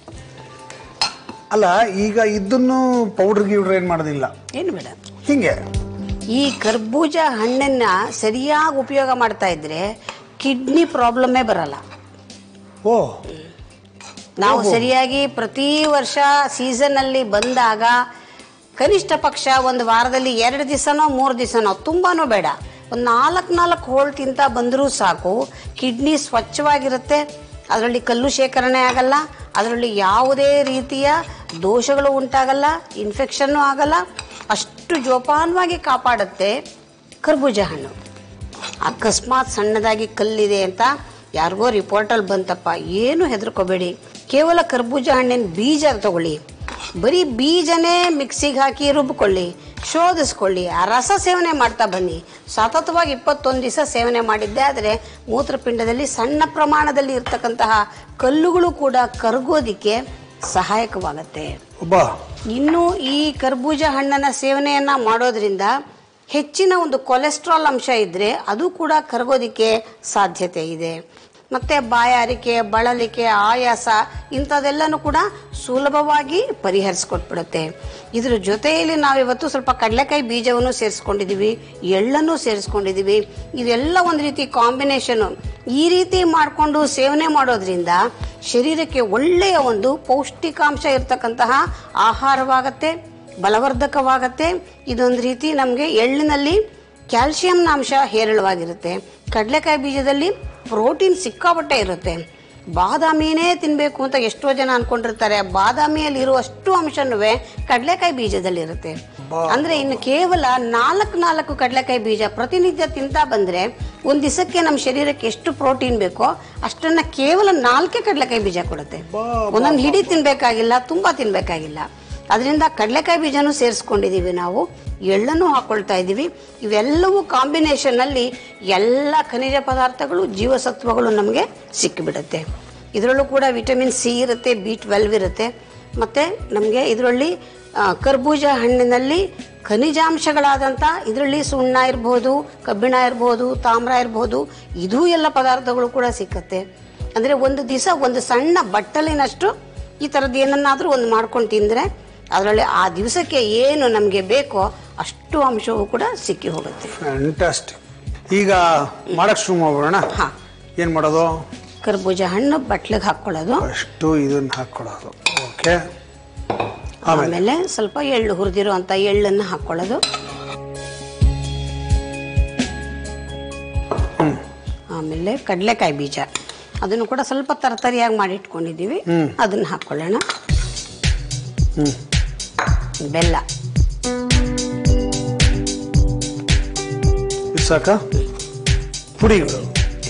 ಅಲ್ಲ ಈಗ ಇದನ್ನು ಪೌಡರ್ ಗಿವ್ಡ್ರ್ ಏನ್ ಮಾಡೋದಿಲ್ಲ ಏನು ಬೇಡ ಹಿಂಗೆ ಈ ಕರ್ಬೂಜ ಹಣ್ಣನ್ನ ಸರಿಯಾಗಿ ಉಪಯೋಗ ಮಾಡ್ತಾ ಇದ್ರೆ ಕಿಡ್ನಿ ಪ್ರಾಬ್ಲಮ್ಮೇ ಬರಲ್ಲ ಓ ನಾವು ಸರಿಯಾಗಿ ಪ್ರತಿ ವರ್ಷ ಸೀಸನ್ ಅಲ್ಲಿ ಬಂದಾಗ ಕನಿಷ್ಠ ಪಕ್ಷ ಒಂದು ವಾರದಲ್ಲಿ ಎರಡು ದಿವಸನೋ ಮೂರು ದಿವಸನೋ ತುಂಬಾನೂ ಬೇಡ ಒಂದು ನಾಲ್ಕು ನಾಲ್ಕು ಹೋಳ್ ತಿಂತ ಬಂದರೂ ಸಾಕು ಕಿಡ್ನಿ ಸ್ವಚ್ಛವಾಗಿರುತ್ತೆ ಅದರಲ್ಲಿ ಕಲ್ಲು ಶೇಖರಣೆ ಆಗಲ್ಲ ಅದರಲ್ಲಿ ಯಾವುದೇ ರೀತಿಯ ದೋಷಗಳು ಉಂಟಾಗಲ್ಲ ಇನ್ಫೆಕ್ಷನ್ನು ಆಗಲ್ಲ ಅಷ್ಟು ಜೋಪಾನವಾಗಿ ಕಾಪಾಡುತ್ತೆ ಕರ್ಬೂಜ ಹಣ್ಣು ಅಕಸ್ಮಾತ್ ಸಣ್ಣದಾಗಿ ಕಲ್ಲಿದೆ ಅಂತ ಯಾರಿಗೋ ರಿಪೋರ್ಟಲ್ಲಿ ಬಂತಪ್ಪ ಏನು ಹೆದರ್ಕೋಬೇಡಿ ಕೇವಲ ಕರ್ಬೂಜ ಹಣ್ಣಿನ ಬೀಜ ತಗೊಳ್ಳಿ ಬರೀ ಬೀಜನೇ ಮಿಕ್ಸಿಗೆ ಹಾಕಿ ರುಬ್ಕೊಳ್ಳಿ ಶೋಧಿಸ್ಕೊಳ್ಳಿ ಆ ರಸ ಸೇವನೆ ಮಾಡ್ತಾ ಬನ್ನಿ ಸತತವಾಗಿ ಇಪ್ಪತ್ತೊಂದು ದಿವಸ ಸೇವನೆ ಮಾಡಿದ್ದೆ ಆದರೆ ಮೂತ್ರಪಿಂಡದಲ್ಲಿ ಸಣ್ಣ ಪ್ರಮಾಣದಲ್ಲಿ ಇರ್ತಕ್ಕಂತಹ ಕಲ್ಲುಗಳು ಕೂಡ ಕರಗೋದಿಕ್ಕೆ ಸಹಾಯಕವಾಗುತ್ತೆ ಒಬ್ಬ ಇನ್ನು ಈ ಕರ್ಬೂಜ ಹಣ್ಣನ್ನ ಸೇವನೆಯನ್ನ ಮಾಡೋದ್ರಿಂದ ಹೆಚ್ಚಿನ ಒಂದು ಕೊಲೆಸ್ಟ್ರಾಲ್ ಅಂಶ ಇದ್ರೆ ಅದು ಕೂಡ ಕರಗೋದಿಕ್ಕೆ ಸಾಧ್ಯತೆ ಇದೆ ಮತ್ತೆ ಬಾಯಾರಿಕೆ ಬಳಲಿಕೆ ಆಯಾಸ ಇಂಥದೆಲ್ಲನೂ ಕೂಡ ಸುಲಭವಾಗಿ ಪರಿಹರಿಸ್ಕೊಟ್ಬಿಡುತ್ತೆ ಇದ್ರ ಜೊತೆಯಲ್ಲಿ ನಾವಿವತ್ತು ಸ್ವಲ್ಪ ಕಡಲೆಕಾಯಿ ಬೀಜವನ್ನು ಸೇರಿಸ್ಕೊಂಡಿದ್ದೀವಿ ಎಳ್ಳನ್ನು ಸೇರಿಸ್ಕೊಂಡಿದ್ದೀವಿ ಇದೆಲ್ಲ ಒಂದು ರೀತಿ ಕಾಂಬಿನೇಷನ್ ಈ ರೀತಿ ಮಾಡಿಕೊಂಡು ಸೇವನೆ ಮಾಡೋದ್ರಿಂದ ಶರೀರಕ್ಕೆ ಒಳ್ಳೆಯ ಒಂದು ಪೌಷ್ಟಿಕಾಂಶ ಇರತಕ್ಕಂತಹ ಆಹಾರವಾಗತ್ತೆ ಬಲವರ್ಧಕವಾಗತ್ತೆ ಇದೊಂದು ರೀತಿ ನಮಗೆ ಎಳ್ಳಿನಲ್ಲಿ ಕ್ಯಾಲ್ಸಿಯಂನ ಅಂಶ ಹೇರಳವಾಗಿರುತ್ತೆ ಕಡಲೆಕಾಯಿ ಬೀಜದಲ್ಲಿ ಪ್ರೋಟೀನ್ ಸಿಕ್ಕಾಪಟ್ಟೆ ಇರುತ್ತೆ ಬಾದಾಮಿನೇ ತಿನ್ಬೇಕು ಅಂತ ಎಷ್ಟೋ ಜನ ಅನ್ಕೊಂಡಿರ್ತಾರೆ ಬಾದಾಮಿಯಲ್ಲಿ ಇರುವಷ್ಟು ಅಂಶನೂ ಕಡಲೆಕಾಯಿ ಬೀಜದಲ್ಲಿ ಇರುತ್ತೆ ಅಂದ್ರೆ ಇನ್ನು ಕೇವಲ ನಾಲ್ಕು ನಾಲ್ಕು ಕಡಲೆಕಾಯಿ ಬೀಜ ಪ್ರತಿನಿತ್ಯ ತಿಂತಾ ಬಂದ್ರೆ ಒಂದ್ ದಿವಸಕ್ಕೆ ನಮ್ಮ ಶರೀರಕ್ಕೆ ಎಷ್ಟು ಪ್ರೋಟೀನ್ ಬೇಕೋ ಅಷ್ಟನ್ನ ಕೇವಲ ನಾಲ್ಕೇ ಕಡಲೆಕಾಯಿ ಬೀಜ ಕೊಡುತ್ತೆ ಒಂದೊಂದು ಹಿಡಿ ತಿನ್ಬೇಕಾಗಿಲ್ಲ ತುಂಬಾ ತಿನ್ಬೇಕಾಗಿಲ್ಲ ಅದರಿಂದ ಕಡಲೆಕಾಯಿ ಬೀಜನೂ ಸೇರಿಸ್ಕೊಂಡಿದೀವಿ ನಾವು ಎಳ್ಳನ್ನು ಹಾಕೊಳ್ತಾ ಇದ್ದೀವಿ ಇವೆಲ್ಲವೂ ಕಾಂಬಿನೇಷನ್ ಅಲ್ಲಿ ಎಲ್ಲ ಖನಿಜ ಪದಾರ್ಥಗಳು ಜೀವಸತ್ವಗಳು ನಮಗೆ ಸಿಕ್ಕಿಬಿಡುತ್ತೆ ಇದರಲ್ಲೂ ಕೂಡ ವಿಟಮಿನ್ ಸಿ ಇರುತ್ತೆ ಬಿ ಟ್ವೆಲ್ವ್ ಇರುತ್ತೆ ಮತ್ತೆ ನಮಗೆ ಇದರಲ್ಲಿ ಆ, ಕರ್ಬೂಜ ಹಣ್ಣಿನಲ್ಲಿ ಖನಿಜಾಂಶಗಳಾದಂಥ ಇದರಲ್ಲಿ ಸುಣ್ಣ ಇರ್ಬೋದು ಕಬ್ಬಿಣ ಇರ್ಬೋದು ತಾಮ್ರ ಇರ್ಬೋದು ಇದೂ ಎಲ್ಲ ಪದಾರ್ಥಗಳು ಕೂಡ ಸಿಕ್ಕತ್ತೆ ಅಂದರೆ ಒಂದು ದಿವಸ ಒಂದು ಸಣ್ಣ ಬಟ್ಟಲಿನಷ್ಟು ಈ ಥರದ್ದು ಏನನ್ನಾದರೂ ಒಂದು ಮಾಡ್ಕೊಂಡು ತಿಂದರೆ ಅದರಲ್ಲಿ ಆ ದಿವಸಕ್ಕೆ ಏನು ನಮಗೆ ಬೇಕೋ ಅಷ್ಟು ಅಂಶವೂ ಕೂಡ ಸಿಕ್ಕಿ ಹೋಗುತ್ತೆ ಫ್ಯಾಂಟಾಸ್ಟಿಕ್ ಈಗ ಮಾಡಕ್ ಶುರು ಮಾಡೋಣ ಹಾ. ಏನ್ ಮಾಡೋದು ಕರ್ಬೂಜ ಹಣ್ಣು ಬಟ್ಲಿಗೆ ಹಾಕ್ಕೊಳ್ಳೋದು ಅಷ್ಟು ಇದನ್ನ ಹಾಕೊಳ್ಳೋದು ಓಕೆ ಆಮೇಲೆ ಆಮೇಲೆ ಸ್ವಲ್ಪ ಎಳ್ಳು ಹುರಿದಿರೋ ಅಂತ ಎಳ್ಳನ್ನು ಹಾಕ್ಕೊಳ್ಳೋದು ಆಮೇಲೆ ಕಡಲೆಕಾಯಿ ಬೀಜ ಅದನ್ನು ಕೂಡ ಸ್ವಲ್ಪ ತರತರಿಯಾಗಿ ಮಾಡಿ ಇಟ್ಕೊಂಡಿದ್ದೀವಿ ಅದನ್ನ ಹಾಕ್ಕೊಳ್ಳೋಣ ಬೆಲ್ಲ ಇದು ಸಾಕ ಪುಡಿಗಳು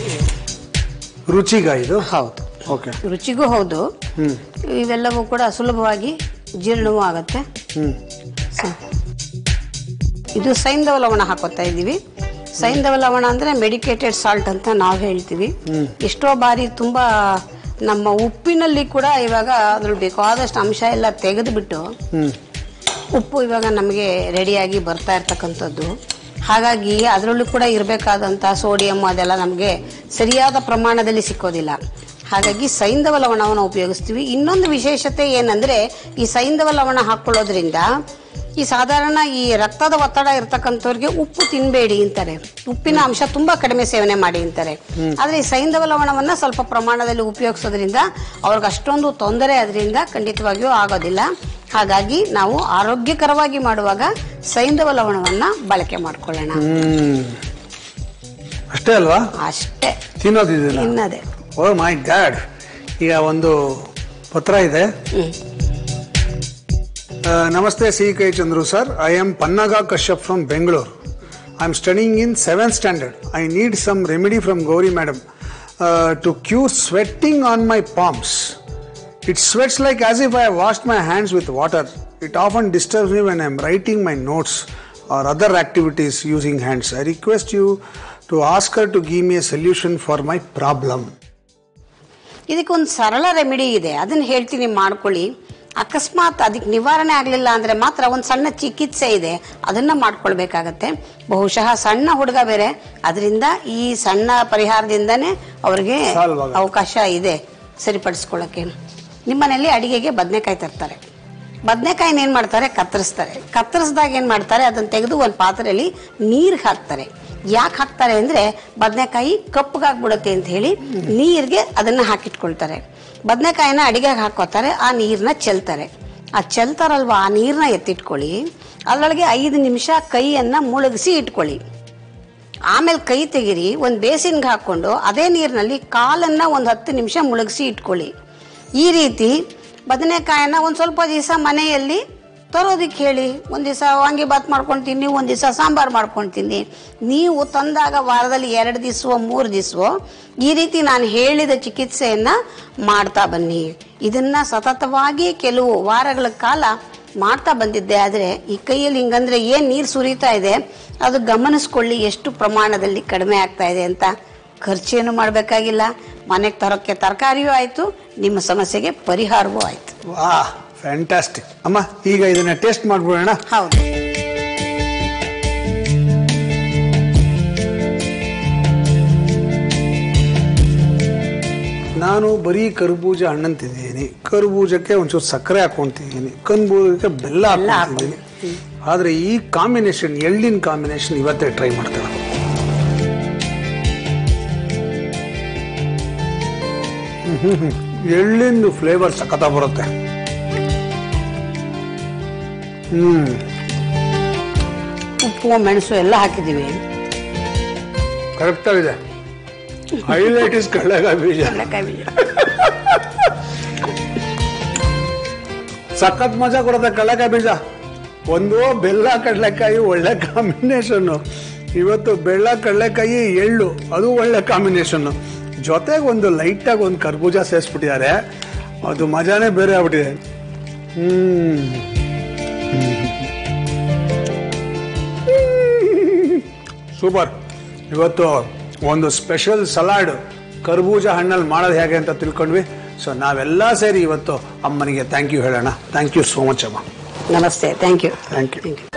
ರುಚಿಗ ಇದು ಹೌದು ಓಕೆ ರುಚಿಗೂ ಹೌದು ಹ್ಮ್ ಇವೆಲ್ಲವೂ ಕೂಡ ಸುಲಭವಾಗಿ ಜೀರ್ಣವೂ ಆಗುತ್ತೆ ಹ್ಮ್ ಸ- ಇದು ಸೈಂಧವ ಲವಣ ಹಾಕೋತಾ ಇದ್ದೀವಿ ಸೈಂಧವ ಲವಣ ಅಂದ್ರೆ ಮೆಡಿಕೇಟೆಡ್ ಸಾಲ್ಟ್ ಅಂತ ನಾವು ಹೇಳ್ತೀವಿ ಎಷ್ಟೋ ಬಾರಿ ತುಂಬಾ ನಮ್ಮ ಉಪ್ಪಿನಲ್ಲಿ ಕೂಡ ಇವಾಗ ಅದ್ರಲ್ಲಿ ಬೇಕಾದಷ್ಟು ಅಂಶ ಎಲ್ಲ ತೆಗೆದುಬಿಟ್ಟು ಹ್ಮ್ ಉಪ್ಪು ಇವಾಗ ನಮಗೆ ರೆಡಿಯಾಗಿ ಬರ್ತಾ ಇರ್ತಕ್ಕಂಥದ್ದು ಹಾಗಾಗಿ ಅದರಲ್ಲೂ ಕೂಡ ಇರಬೇಕಾದಂಥ ಸೋಡಿಯಂ ಅದೆಲ್ಲ ನಮಗೆ ಸರಿಯಾದ ಪ್ರಮಾಣದಲ್ಲಿ ಸಿಕ್ಕೋದಿಲ್ಲ ಹಾಗಾಗಿ ಸೈಂಧವ ಲವಣವನ್ನು ಉಪಯೋಗಿಸ್ತೀವಿ ಇನ್ನೊಂದು ವಿಶೇಷತೆ ಏನಂದ್ರೆ ಈ ಸೈಂಧವ ಲವಣ ಹಾಕೊಳ್ಳೋದ್ರಿಂದ ಈ ಸಾಧಾರಣ ಈ ರಕ್ತದ ಒತ್ತಡ ಇರ್ತಕ್ಕಂಥವ್ರಿಗೆ ಉಪ್ಪು ತಿನ್ಬೇಡಿ ಅಂತಾರೆ ಉಪ್ಪಿನ ಅಂಶ ತುಂಬಾ ಕಡಿಮೆ ಸೇವನೆ ಮಾಡಿ ಅಂತಾರೆ ಆದ್ರೆ ಈ ಸೈಂಧವ ಲವಣವನ್ನ ಸ್ವಲ್ಪ ಪ್ರಮಾಣದಲ್ಲಿ ಉಪಯೋಗಿಸೋದ್ರಿಂದ ಅವ್ರಿಗೆ ಅಷ್ಟೊಂದು ತೊಂದರೆ ಅದರಿಂದ ಖಂಡಿತವಾಗಿಯೂ ಆಗೋದಿಲ್ಲ ಹಾಗಾಗಿ ನಾವು ಆರೋಗ್ಯಕರವಾಗಿ ಮಾಡುವಾಗ ಸೈಂಧವ ಲವಣವನ್ನ ಬಳಕೆ ಮಾಡ್ಕೊಳ್ಳೋಣ ಹ್ಮ್ ಅಷ್ಟೇ ಅಲ್ವಾ ಅಷ್ಟೇ ತಿನ್ನೋದು ಇದನ್ನ ಇನ್ನದೇ ಓ ಮೈ ಗಾಡ್ ಈಗ ಒಂದು ಪತ್ರ ಇದೆ ಹ್ಮ್ Uh, Namaste, C.K. Chandru sir. I am Pannaga Kashyap from Bangalore. I am studying in 7th standard. I need some remedy from Gauri madam uh, to cure sweating on my palms. It sweats like as if I washed my hands with water. It often disturbs me when I am writing my notes or other activities using hands. I request you to ask her to give me a solution for my problem. ಇದಕ್ಕೊಂದು ಸರಳ remedy ಇದೆ ಅದನ್ನ ಹೇಳ್ತೀನಿ ಮಾಡ್ಕೊಳ್ಳಿ ಅಕಸ್ಮಾತ್ ಅದಕ್ಕೆ ನಿವಾರಣೆ ಆಗಲಿಲ್ಲ ಅಂದ್ರೆ ಮಾತ್ರ ಒಂದು ಸಣ್ಣ ಚಿಕಿತ್ಸೆ ಇದೆ ಅದನ್ನ ಮಾಡ್ಕೊಳ್ಬೇಕಾಗತ್ತೆ ಬಹುಶಃ ಸಣ್ಣ ಹುಡುಗ ಬೇರೆ ಅದರಿಂದ ಈ ಸಣ್ಣ ಪರಿಹಾರದಿಂದನೇ ಅವ್ರಿಗೆ Solve ಆಗುತ್ತೆ. ಅವಕಾಶ ಇದೆ ಸರಿಪಡಿಸ್ಕೊಳ್ಳೋಕೆ ನಿಮ್ಮನೇಲಿ ಅಡಿಗೆಗೆ ಬದನೆಕಾಯಿ ತರ್ತಾರೆ ಬದನೆಕಾಯಿನ ಏನ್ ಮಾಡ್ತಾರೆ ಕತ್ತರಿಸ್ತಾರೆ ಕತ್ತರಿಸಿದಾಗ ಏನ್ ಮಾಡ್ತಾರೆ ಅದನ್ನ ತೆಗೆದು ಒಂದು ಪಾತ್ರೆಯಲ್ಲಿ ನೀರು ಹಾಕ್ತಾರೆ ಯಾಕೆ ಹಾಕ್ತಾರೆ ಅಂದ್ರೆ ಬದನೆಕಾಯಿ ಕಪ್ಪಗಾಗ್ಬಿಡುತ್ತೆ ಅಂತ ಹೇಳಿ ನೀರಿಗೆ ಅದನ್ನ ಹಾಕಿಟ್ಕೊಳ್ತಾರೆ ಬದನೆಕಾಯಿನ ಅಡಿಗೆಗೆ ಹಾಕೋತಾರೆ ಆ ನೀರನ್ನ ಚೆಲ್ತಾರೆ ಆ ಚೆಲ್ತಾರಲ್ವಾ ಆ ನೀರನ್ನ ಎತ್ತಿಟ್ಕೊಳ್ಳಿ ಅದರೊಳಗೆ ಐದು ನಿಮಿಷ ಕೈಯನ್ನ ಮುಳುಗಿಸಿ ಇಟ್ಕೊಳ್ಳಿ ಆಮೇಲೆ ಕೈ ತೆಗಿರಿ ಒಂದು ಬೇಸಿನ್ಗೆ ಹಾಕೊಂಡು ಅದೇ ನೀರಿನಲ್ಲಿ ಕಾಲನ್ನ ಒಂದು ಹತ್ತು ನಿಮಿಷ ಮುಳುಗಿಸಿ ಇಟ್ಕೊಳ್ಳಿ ಈ ರೀತಿ ಬದನೆಕಾಯನ್ನ ಒಂದು ಸ್ವಲ್ಪ ದಿವಸ ಮನೆಯಲ್ಲಿ ತರೋದಕ್ಕೆ ಹೇಳಿ ಒಂದು ದಿವಸ ವಾಂಗಿಬಾತ್ ಮಾಡ್ಕೊಳ್ತೀನಿ ಒಂದು ದಿವಸ ಸಾಂಬಾರು ಮಾಡ್ಕೊಳ್ತೀನಿ ನೀವು ತಂದಾಗ ವಾರದಲ್ಲಿ ಎರಡು ದಿವಸವೋ ಮೂರು ದಿವಸವೋ ಈ ರೀತಿ ನಾನು ಹೇಳಿದ ಚಿಕಿತ್ಸೆಯನ್ನ ಮಾಡ್ತಾ ಬನ್ನಿ ಇದನ್ನ ಸತತವಾಗಿ ಕೆಲವು ವಾರಗಳ ಕಾಲ ಮಾಡ್ತಾ ಬಂದಿದ್ದೆ ಆದರೆ ಈ ಕೈಯಲ್ಲಿ ಹಿಂಗಂದ್ರೆ ಏನ್ ನೀರು ಸುರಿತಾ ಇದೆ ಅದು ಗಮನಿಸ್ಕೊಳ್ಳಿ ಎಷ್ಟು ಪ್ರಮಾಣದಲ್ಲಿ ಕಡಿಮೆ ಆಗ್ತಾ ಇದೆ ಅಂತ ಖರ್ಚೇನು ಮಾಡಬೇಕಾಗಿಲ್ಲ ಮನೆಗೆ ತರೋಕ್ಕೆ ತರಕಾರಿಯೂ ಆಯ್ತು ನಿಮ್ಮ ಸಮಸ್ಯೆಗೆ ಪರಿಹಾರವೂ ಆಯ್ತು ವಾ ಫ್ಯಾಂಟಾಸ್ಟಿಕ್ ಅಮ್ಮ ಈಗ ಇದನ್ನ ಟೇಸ್ಟ್ ಮಾಡ್ಬಿಡೋಣ ಹೌದು ನಾನು ಬರೀ ಕರ್ಬೂಜ ಹಣ್ಣನ್ನು ತಿಂದಿದ್ದೀನಿ ಕರ್ಬೂಜಕ್ಕೆ ಒಂಚೂರು ಸಕ್ಕರೆ ಹಾಕೊಂತಿದ್ದೀನಿ ಕನ್ಬೂಜಕ್ಕೆ ಬೆಲ್ಲ ಬೆಲ್ಲ ಹಾಕೊಂಡಿದ್ದೀನಿ ಆದ್ರೆ ಈ ಕಾಂಬಿನೇಷನ್ ಎಳ್ಳಿನ ಕಾಂಬಿನೇಷನ್ ಇವತ್ತೇ ಟ್ರೈ ಮಾಡ್ತೇನೆ ಎಳ್ಳಿಂದು ಫ್ಲೇವರ್ ಸಖತ ಬರುತ್ತೆ ಹ್ಮ್ ಉಪ್ಪು ಮೆಣಸು ಎಲ್ಲ ಹಾಕಿದೀವಿ ಕರೆಕ್ಟ್ ಆಗಿದೆ ಹೈಲೈಟ್ ಇಸ್ ಕಡಲೆಕಾಯಿ ಬೀಜ ಕಡಲೆಕಾಯಿ ಬೀಜ ಸಖತ್ ಮಜಾ ಕೊಡುತ್ತೆ ಕಡಲೆಕಾಯಿ ಬೀಜ ಒಂದು ಬೆಲ್ಲ ಕಡಲೆಕಾಯಿ ಒಳ್ಳೆ ಕಾಂಬಿನೇಷನ್ ಇವತ್ತು ಬೆಲ್ಲ ಕಡಲೆಕಾಯಿ ಎಳ್ಳು ಅದು ಒಳ್ಳೆ ಕಾಂಬಿನೇಷನ್ ಜೊತೆಗೆ ಒಂದು ಲೈಟ್ ಆಗಿ ಒಂದು ಕರ್ಬೂಜ ಸೇರಿಸ್ಬಿಟ್ಟಿದ್ದಾರೆ ಅದು ಮಜಾನೇ ಬೇರೆ ಆಗ್ಬಿಟ್ಟಿದೆ ಹ್ಮ್ ಸೂಪರ್ ಇವತ್ತು ಒಂದು ಸ್ಪೆಷಲ್ ಸಲಾಡ್ ಕರ್ಬೂಜ ಹಣ್ಣಲ್ಲಿ ಮಾಡೋದು ಹೇಗೆ ಅಂತ ತಿಳ್ಕೊಂಡ್ವಿ ಸೊ ನಾವೆಲ್ಲ ಸೇರಿ ಇವತ್ತು ಅಮ್ಮನಿಗೆ ಥ್ಯಾಂಕ್ ಯು ಹೇಳೋಣ ಥ್ಯಾಂಕ್ ಯು ಸೋ ಮಚ್ ಅಮ್ಮ ನಮಸ್ತೆ thank you thank you thank you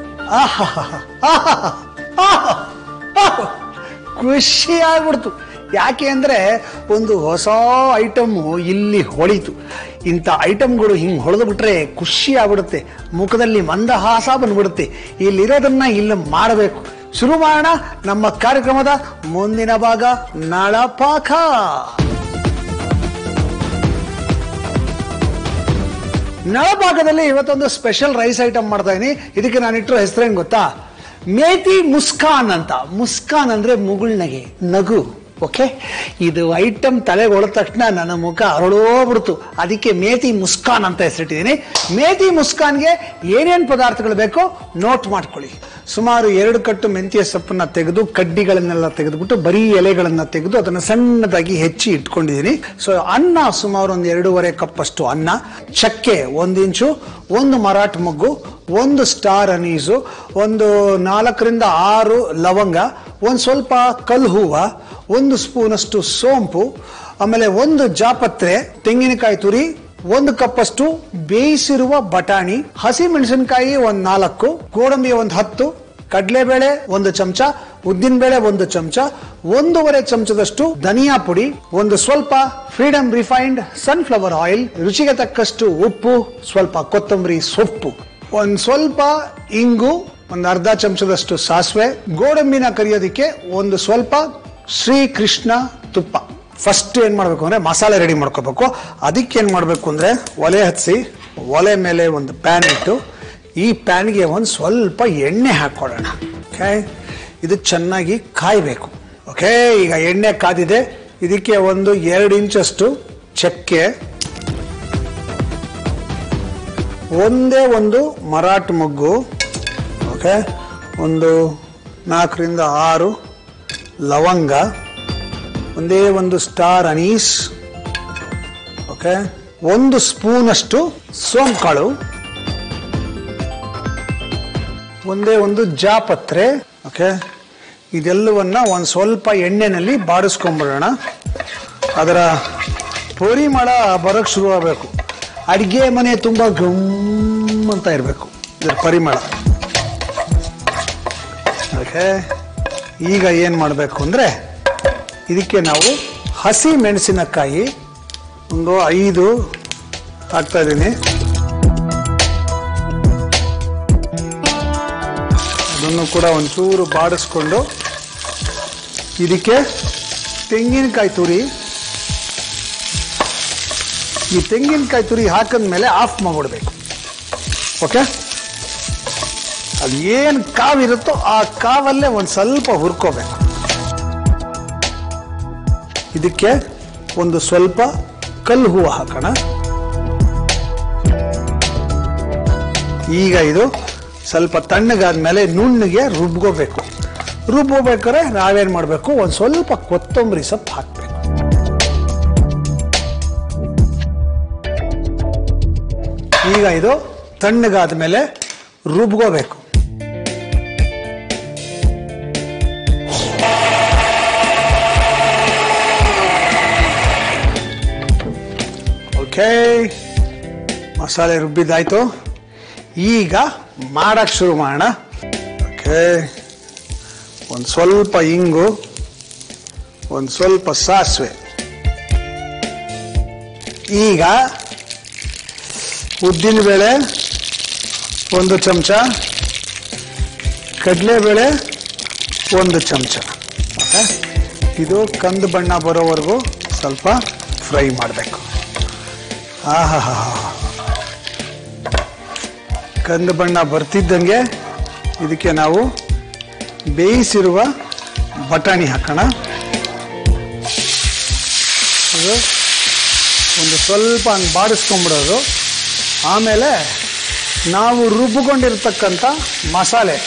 ಖುಷಿ ಆಗ್ಬಿಡ್ತು ಯಾಕೆ ಅಂದ್ರೆ ಒಂದು ಹೊಸ ಐಟಮ್ ಇಲ್ಲಿ ಹೊಳಿತು ಇಂಥ ಐಟಮ್ಗಳು ಹಿಂಗೆ ಹೊಡೆದು ಬಿಟ್ರೆ ಖುಷಿ ಆಗ್ಬಿಡುತ್ತೆ ಮುಖದಲ್ಲಿ ಮಂದಹಾಸ ಬಂದ್ಬಿಡುತ್ತೆ ಇಲ್ಲಿರೋದನ್ನ ಇಲ್ಲಿ ಮಾಡಬೇಕು ಶುರು ಮಾಡೋಣ ನಮ್ಮ ಕಾರ್ಯಕ್ರಮದ ಮುಂದಿನ ಭಾಗ ನಳಪಾಕ ನಳಭಾಗದಲ್ಲಿ ಇವತ್ತೊಂದು ಸ್ಪೆಷಲ್ ರೈಸ್ ಐಟಮ್ ಮಾಡ್ತಾ ಇದೀನಿ ಇದಕ್ಕೆ ನಾನು ಇಟ್ಟಿರೋ ಹೆಸರೇನು ಗೊತ್ತಾ ಮೇತಿ ಮುಸ್ಕಾನ್ ಅಂತ ಮುಸ್ಕಾನ್ ಅಂದ್ರೆ ಮುಗುಳ್ನಗೆ ನಗು ಓಕೆ ಇದು ಐಟಮ್ ತಲೆಗೆ ಹೊಡೆದ ತಕ್ಷಣ ನನ್ನ ಮುಖ ಅರಳೋಗ್ಬಿಡ್ತು ಅದಕ್ಕೆ ಮೇತಿ ಮುಸ್ಕಾನ್ ಅಂತ ಹೆಸರಿಟ್ಟಿದ್ದೀನಿ ಮೇತಿ ಮುಸ್ಕಾನ್ಗೆ ಏನೇನು ಪದಾರ್ಥಗಳು ಬೇಕೋ ನೋಟ್ ಮಾಡ್ಕೊಳ್ಳಿ ಸುಮಾರು ಎರಡು ಕಟ್ಟು ಮೆಂತ್ಯ ಸೊಪ್ಪನ್ನ ತೆಗೆದು ಕಡ್ಡಿಗಳನ್ನೆಲ್ಲ ತೆಗೆದುಬಿಟ್ಟು ಬರೀ ಎಲೆಗಳನ್ನ ತೆಗೆದು ಅದನ್ನು ಸಣ್ಣದಾಗಿ ಹೆಚ್ಚಿ ಇಟ್ಕೊಂಡಿದ್ದೀನಿ ಸೊ ಅನ್ನ ಸುಮಾರು ಒಂದು ಎರಡೂವರೆ ಕಪ್ ಅಷ್ಟು ಅನ್ನ ಚಕ್ಕೆ ಒಂದು ಇಂಚು ಒಂದು ಮರಾಠ ಮೊಗ್ಗು ಒಂದು ಸ್ಟಾರ್ ಅನೀಸು ಒಂದು ನಾಲ್ಕರಿಂದ ಆರು ಲವಂಗ ಒಂದು ಸ್ವಲ್ಪ ಕಲ್ ಹೂವ ಒಂದು ಸ್ಪೂನಷ್ಟು ಸೋಂಪು ಆಮೇಲೆ ಒಂದು ಜಾಪತ್ರೆ ತೆಂಗಿನಕಾಯಿ ತುರಿ ಒಂದು ಕಪ್ಪಷ್ಟು ಬೇಯಿಸಿರುವ ಬಟಾಣಿ ಹಸಿ ಮೆಣಸಿನಕಾಯಿ ಒಂದ್ ನಾಲ್ಕು ಗೋಡಂಬಿ ಒಂದು ಹತ್ತು ಕಡಲೆಬೇಳೆ ಒಂದು ಚಮಚ ಉದ್ದಿನಬೇಳೆ ಒಂದು ಚಮಚ ಒಂದೂವರೆ ಚಮಚದಷ್ಟು ಧನಿಯಾ ಪುಡಿ ಒಂದು ಸ್ವಲ್ಪ ಫ್ರೀಡಮ್ ರಿಫೈನ್ಡ್ ಸನ್ಫ್ಲವರ್ ಆಯಿಲ್ ರುಚಿಗೆ ತಕ್ಕಷ್ಟು ಉಪ್ಪು ಸ್ವಲ್ಪ ಕೊತ್ತಂಬರಿ ಸೊಪ್ಪು ಒಂದ್ ಸ್ವಲ್ಪ ಇಂಗು ಒಂದು ಅರ್ಧ ಚಮಚದಷ್ಟು ಸಾಸಿವೆ ಗೋಡಂಬಿನ ಕರಿಯೋದಕ್ಕೆ ಒಂದು ಸ್ವಲ್ಪ ಶ್ರೀಕೃಷ್ಣ ತುಪ್ಪ ಫಸ್ಟ್ ಏನ್ ಮಾಡ್ಬೇಕು ಅಂದ್ರೆ ಮಸಾಲೆ ರೆಡಿ ಮಾಡ್ಕೋಬೇಕು ಅದಕ್ಕೆ ಏನ್ ಮಾಡ್ಬೇಕು ಅಂದ್ರೆ ಒಲೆ ಹಚ್ಚಿ ಒಲೆ ಮೇಲೆ ಒಂದು ಪ್ಯಾನ್ ಇಟ್ಟು ಈ ಪ್ಯಾನ್ಗೆ ಒಂದು ಸ್ವಲ್ಪ ಎಣ್ಣೆ ಹಾಕೊಳ್ಳೋಣ ಓಕೆ ಇದು ಚೆನ್ನಾಗಿ ಕಾಯಬೇಕು ಓಕೆ ಈಗ ಎಣ್ಣೆ ಕಾದಿದೆ ಇದಕ್ಕೆ ಒಂದು ಎರಡು ಇಂಚಷ್ಟು ಚಕ್ಕೆ ಒಂದೇ ಒಂದು ಮರಾಠ ಮೊಗ್ಗು ಓಕೆ ಒಂದು ನಾಲ್ಕರಿಂದ ಆರು ಲವಂಗ ಒಂದೇ ಒಂದು ಸ್ಟಾರ್ ಅನೀಸ್ ಓಕೆ ಒಂದು ಸ್ಪೂನಷ್ಟು ಸೋಂಕಾಳು ಒಂದೇ ಒಂದು ಜಾಪತ್ರೆ ಓಕೆ ಇದೆಲ್ಲವನ್ನ ಒಂದು ಸ್ವಲ್ಪ ಎಣ್ಣೆನಲ್ಲಿ ಬಾಡಿಸ್ಕೊಂಡ್ಬಿಡೋಣ ಅದರ ಪರಿಮಳ ಬರೋಕ್ಕೆ ಶುರು ಆಗಬೇಕು ಅಡಿಗೆ ಮನೆ ತುಂಬ ಗಮ್ ಅಂತ ಇರಬೇಕು ಇದರ ಪರಿಮಳ ಓಕೆ ಈಗ ಏನು ಮಾಡಬೇಕು ಅಂದರೆ ಇದಕ್ಕೆ ನಾವು ಹಸಿ ಮೆಣಸಿನಕಾಯಿ ಒಂದು ಐದು ಹಾಕ್ತಾ ಇದ್ದೀನಿ ಅದನ್ನು ಕೂಡ ಒಂಚೂರು ಬಾಡಿಸ್ಕೊಂಡು ಇದಕ್ಕೆ ತೆಂಗಿನಕಾಯಿ ತುರಿ ಈ ತೆಂಗಿನಕಾಯಿ ತುರಿ ಹಾಕಿದ್ಮೇಲೆ ಆಫ್ ಮಾಡಿಬಿಡ್ಬೇಕು ಓಕೆ ಅದು ಏನು ಕಾವಿರುತ್ತೋ ಆ ಕಾವಲ್ಲೇ ಒಂದು ಸ್ವಲ್ಪ ಹುರ್ಕೋಬೇಕು ಇದಕ್ಕೆ ಒಂದು ಸ್ವಲ್ಪ ಕಲ್ಲು ಹೂವು ಹಾಕೋಣ ಈಗ ಇದು ಸ್ವಲ್ಪ ತಣ್ಣಗಾದ್ಮೇಲೆ ನುಣ್ಣಗೆ ರುಬ್ಕೋಬೇಕು ರುಬ್ಕೋಬೇಕಾದ್ರೆ ನಾವೇನು ಮಾಡಬೇಕು ಒಂದು ಸ್ವಲ್ಪ ಕೊತ್ತಂಬರಿ ಸೊಪ್ಪು ಹಾಕಬೇಕು ಈಗ ಇದು ತಣ್ಣಗಾದ ಮೇಲೆ ರುಬ್ಕೋಬೇಕು ಓಕೆ ಮಸಾಲೆ ರುಬ್ಬಿದ್ದಾಯ್ತು ಈಗ ಮಾಡಕ್ ಶುರು ಮಾಡೋಣ ಓಕೆ ಒಂದು ಸ್ವಲ್ಪ ಇಂಗು ಒಂದು ಸ್ವಲ್ಪ ಸಾಸಿವೆ ಈಗ ಉದ್ದಿನಬೇಳೆ ಒಂದು ಚಮಚ ಕಡಲೆಬೇಳೆ ಒಂದು ಚಮಚ ಓಕೆ ಇದು ಕಂದು ಬಣ್ಣ ಬರೋವರೆಗೂ ಸ್ವಲ್ಪ ಫ್ರೈ ಮಾಡಬೇಕು ಆಹಾ ಕಂದು ಬಣ್ಣ ಬರ್ತಿದ್ದಂಗೆ ಇದಕ್ಕೆ ನಾವು ಬೇಯಿಸಿರುವ ಬಟಾಣಿ ಹಾಕೋಣ ಅದು ಒಂದು ಸ್ವಲ್ಪ ಹಂಗೆ ಬಾಡಿಸ್ಕೊಂಬಿಡೋದು ಆಮೇಲೆ ನಾವು ರುಬ್ಬಿಕೊಂಡಿರ್ತಕ್ಕಂಥ ಮಸಾಲೆ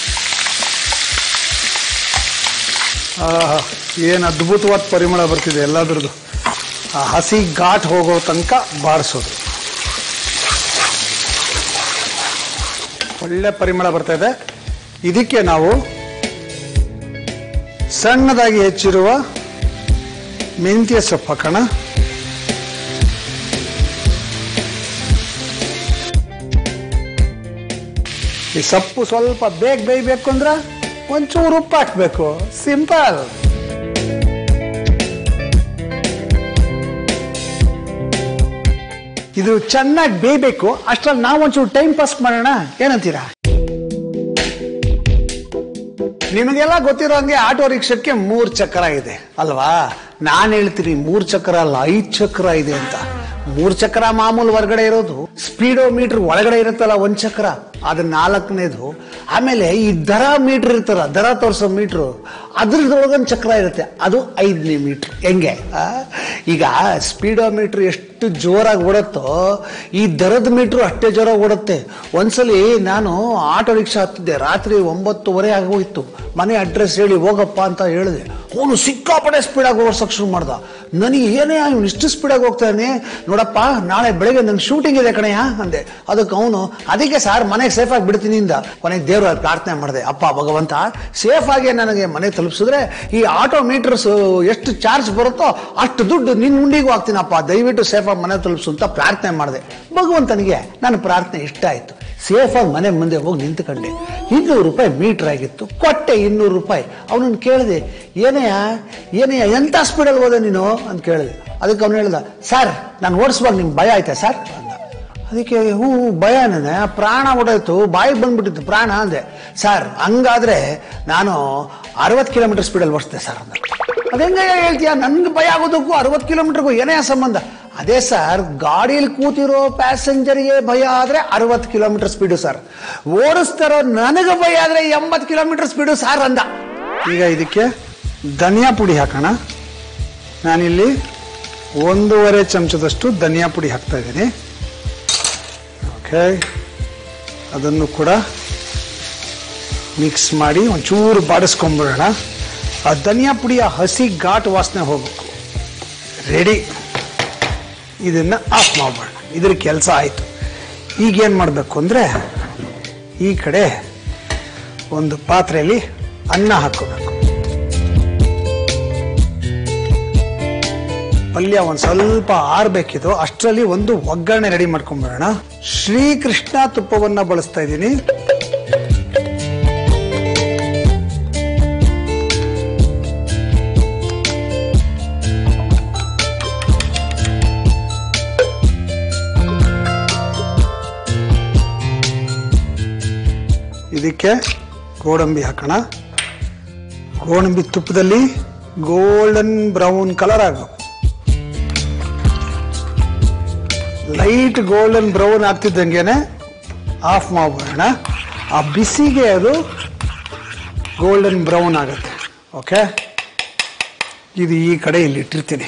ಆಹಾ ಏನು ಅದ್ಭುತವಾದ ಪರಿಮಳ ಬರ್ತಿದೆ ಎಲ್ಲದ್ರದ್ದು ಆ ಹಸಿ ಘಾಟ್ ಹೋಗೋ ತನಕ ಬಾಡಿಸೋದು ಒಳ್ಳೆ ಪರಿಮಳ ಬರ್ತಾ ಇದೆ ಇದಕ್ಕೆ ನಾವು ಸಣ್ಣದಾಗಿ ಹೆಚ್ಚಿರುವ ಮೆಂತ್ಯ ಸೊಪ್ಪು ಹಾಕೋಣ ಈ ಸೊಪ್ಪು ಸ್ವಲ್ಪ ಬೇಗ ಬೇಯಬೇಕು ಅಂದ್ರೆ ಒಂಚೂರು ಉಪ್ಪು ಹಾಕ್ಬೇಕು ಸಿಂಪಲ್ ಇದು ಚೆನ್ನಾಗಿ ಬೇಯಬೇಕು ಅಷ್ಟ್ರಲ್ಲಿ ನಾವು ಒಂಚೂರು ಟೈಮ್ ಪಾಸ್ ಮಾಡೋಣ ಏನಂತೀರಾ ನಿಮಗೆಲ್ಲ ಗೊತ್ತಿರೋ ಹಂಗೆ ಆಟೋ ರಿಕ್ಷಕ್ಕೆ ಮೂರ್ ಚಕ್ರ ಇದೆ ಅಲ್ವಾ ನಾನು ಹೇಳ್ತೀನಿ ಮೂರ್ ಚಕ್ರ ಅಲ್ಲ ಐದ್ ಚಕ್ರ ಇದೆ ಅಂತ ಮೂರ್ ಚಕ್ರ ಮಾಮೂಲು ಹೊರಗಡೆ ಇರೋದು ಸ್ಪೀಡೋ ಮೀಟರ್ ಒಳಗಡೆ ಇರುತ್ತಲ್ಲ ಒಂದ್ ಚಕ್ರ ಅದು ನಾಲ್ಕನೇದು ಆಮೇಲೆ ಈ ದರ ಮೀಟರ್ ಇರ್ತಲ್ಲ ದರ ತೋರಿಸೋ ಮೀಟ್ರು ಅದ್ರದೊಳಗೊಂದು ಚಕ್ರ ಇರುತ್ತೆ ಅದು ಐದನೇ ಮೀಟ್ರ್ ಹೆಂಗೆ ಆ? ಈಗ ಸ್ಪೀಡೋ ಮೀಟ್ರ್ ಎಷ್ಟು ಜೋರಾಗಿ ಓಡುತ್ತೋ ಈ ದರದ ಮೀಟ್ರು ಅಷ್ಟೇ ಜೋರಾಗಿ ಓಡುತ್ತೆ ಒಂದ್ಸಲಿ ನಾನು ಆಟೋ ರಿಕ್ಷಾ ಹತ್ತಿದ್ದೆ ರಾತ್ರಿ ಒಂಬತ್ತುವರೆ ಆಗೋಯ್ತು ಮನೆ ಅಡ್ರೆಸ್ ಹೇಳಿ ಹೋಗಪ್ಪ ಅಂತ ಹೇಳಿದೆ ಅವನು ಸಿಕ್ಕಾಪಟ್ಟೆ ಸ್ಪೀಡಾಗಿ ಓಡ್ಸೋಕೆ ಶುರು ಮಾಡ್ದ ನನಗೆ ಏನೇ ಇವನು ಇಷ್ಟು ಸ್ಪೀಡಾಗಿ ಹೋಗ್ತಾನೆ ನೋಡಪ್ಪ ನಾಳೆ ಬೆಳಗ್ಗೆ ನಂಗೆ ಶೂಟಿಂಗ್ ಇದೆ ಕಣಯ್ಯ ಅಂದೆ ಅದಕ್ಕೆ ಅವನು ಅದಕ್ಕೆ ಸರ್ ಮನೆಗೆ ಸೇಫಾಗಿ ಬಿಡ್ತೀನಿ ಇಂದ ಕೊನೆಗೆ ದೇವ್ರ ಪ್ರಾರ್ಥನೆ ಮಾಡಿದೆ ಅಪ್ಪ ಭಗವಂತ ಸೇಫ್ ಆಗಿ ನನಗೆ ಮನೆ ತಲುಪಿಸಿದ್ರೆ ಈ ಆಟೋ ಮೀಟರ್ಸ್ ಎಷ್ಟು ಚಾರ್ಜ್ ಬರುತ್ತೋ ಅಷ್ಟು ದುಡ್ಡು ನಿನ್ನ ಉಂಡಿಗೂ ಹಾಕ್ತೀನಪ್ಪ ದಯವಿಟ್ಟು ಸೇಫಾಗಿ ಮನೆ ತಲುಪಿಸು ಅಂತ ಪ್ರಾರ್ಥನೆ ಮಾಡಿದೆ ಭಗವಂತನಿಗೆ ನನ್ನ ಪ್ರಾರ್ಥನೆ ಇಷ್ಟ ಆಯ್ತು ಸೇಫಾಗಿ ಮನೆ ಮುಂದೆ ಹೋಗಿ ನಿಂತ್ಕೊಂಡೆ ಇನ್ನೂರು ರೂಪಾಯಿ ಮೀಟರ್ ಆಗಿತ್ತು ಕೊಟ್ಟೆ ಇನ್ನೂರು ರೂಪಾಯಿ ಅವನನ್ನು ಕೇಳಿದೆ ಏನಯ್ಯ ಏನಯ್ಯ ಎಂಥ ಸ್ಪೀಡಲ್ಲಿ ಹೋದೆ ನೀನು ಅಂತ ಕೇಳಿದೆ ಅದಕ್ಕೆ ಅವನು ಹೇಳ್ದ ಸರ್ ನಾನು ಓಡಿಸುವಾಗ ನಿಮ್ಗೆ ಭಯ ಆಯ್ತಾ ಸರ್ ಅಂದ ಅದಕ್ಕೆ ಹ್ಞೂ ಭಯನೇ ಪ್ರಾಣ ಹೊಡೋಯ್ತು ಬಾಯಿಗೆ ಬಂದ್ಬಿಟ್ಟಿತ್ತು ಪ್ರಾಣ ಅಂದೆ ಸರ್ ಹಂಗಾದ್ರೆ ನಾನು ಅರವತ್ತು ಕಿಲೋಮೀಟರ್ ಸ್ಪೀಡಲ್ಲಿ ಓಡಿಸ್ದೆ ಸರ್ ಅಂದ ಅದೆಂಗ ಹೇಳ್ತೀಯ ನನ್ಗೆ ಭಯ ಆಗೋದಕ್ಕೂ ಅರವತ್ತು ಕಿಲೋಮೀಟರ್ಗೂ ಏನೇ ಸಂಬಂಧ ಅದೇ ಸರ್ ಗಾಡಿಯಲ್ಲಿ ಕೂತಿರೋ ಪ್ಯಾಸೆಂಜರ್ಗೆ ಭಯ ಆದ್ರೆ ಅರವತ್ತು ಕಿಲೋಮೀಟರ್ ಸ್ಪೀಡು ಸರ್ ಓಡಿಸ್ತಾರೋ ನನಗೆ ಭಯ ಆದ್ರೆ ಎಂಬತ್ತು ಕಿಲೋಮೀಟರ್ ಸ್ಪೀಡು ಸರ್ ಅಂದ ಈಗ ಇದಕ್ಕೆ ಧನಿಯಾ ಪುಡಿ ಹಾಕೋಣ ನಾನಿಲ್ಲಿ ಒಂದೂವರೆ ಚಮಚದಷ್ಟು ಧನಿಯಾ ಪುಡಿ ಹಾಕ್ತಾ ಇದ್ದೀನಿ ಓಕೆ ಅದನ್ನು ಕೂಡ ಮಿಕ್ಸ್ ಮಾಡಿ ಒಂಚೂರು ಬಾಡಿಸ್ಕೊಂಡ್ಬಿಡೋಣ ಆ ಧನಿಯಾ ಪುಡಿಯ ಹಸಿ ಘಾಟ್ ವಾಸನೆ ಹೋಗ್ಬೇಕು ರೆಡಿ ಇದನ್ನು ಆಫ್ ಮಾಡ್ಬೇಡ ಇದ್ರ ಕೆಲಸ ಆಯಿತು ಈಗೇನು ಮಾಡಬೇಕು ಅಂದರೆ ಈ ಕಡೆ ಒಂದು ಪಾತ್ರೆಯಲ್ಲಿ ಅನ್ನ ಹಾಕೋಬೇಕು ಪಲ್ಯ ಒಂದು ಸ್ವಲ್ಪ ಆರ್ಬೇಕಿತ್ತು ಅಷ್ಟರಲ್ಲಿ ಒಂದು ಒಗ್ಗರಣೆ ರೆಡಿ ಮಾಡ್ಕೊಂಡ್ಬಿಡೋಣ ಶ್ರೀಕೃಷ್ಣ ತುಪ್ಪವನ್ನ ಬಳಸ್ತಾ ಇದ್ದೀನಿ ಇದಕ್ಕೆ ಗೋಡಂಬಿ ಹಾಕೋಣ ಗೋಡಂಬಿ ತುಪ್ಪದಲ್ಲಿ ಗೋಲ್ಡನ್ ಬ್ರೌನ್ ಕಲರ್ ಆಗಬೇಕು ಲೈಟ್ ಗೋಲ್ಡನ್ ಬ್ರೌನ್ ಆಗ್ತಿದ್ದಂಗೆನೆ ಆಫ್ ಮಾಡ್ಬಿಡೋಣ ಆ ಬಿಸಿಗೆ ಅದು ಗೋಲ್ಡನ್ ಬ್ರೌನ್ ಆಗುತ್ತೆ ಓಕೆ ಇದು ಈ ಕಡೆ ಇಲ್ಲಿ ಇಟ್ಟಿರ್ತೀನಿ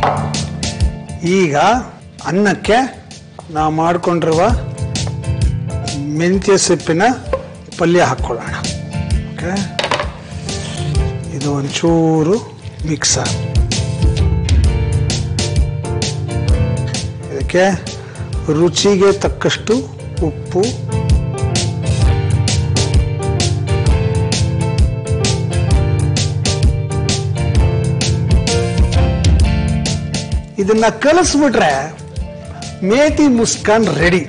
ಈಗ ಅನ್ನಕ್ಕೆ ನಾವು ಮಾಡ್ಕೊಂಡಿರುವ ಮೆಂತ್ಯ ಸೊಪ್ಪಿನ ಪಲ್ಯ ಹಾಕ್ಕೊಳ್ಳೋಣ ಓಕೆ ಇದು ಒಂಚೂರು ಮಿಕ್ಸ್ ಆಗ ಇದಕ್ಕೆ ರುಚಿಗೆ ತಕ್ಕಷ್ಟು ಉಪ್ಪು ಇದನ್ನ ಕಲಿಸ್ಬಿಟ್ರೆ ಮೇತಿ ಮುಸ್ಕಾನ್ ರೆಡಿ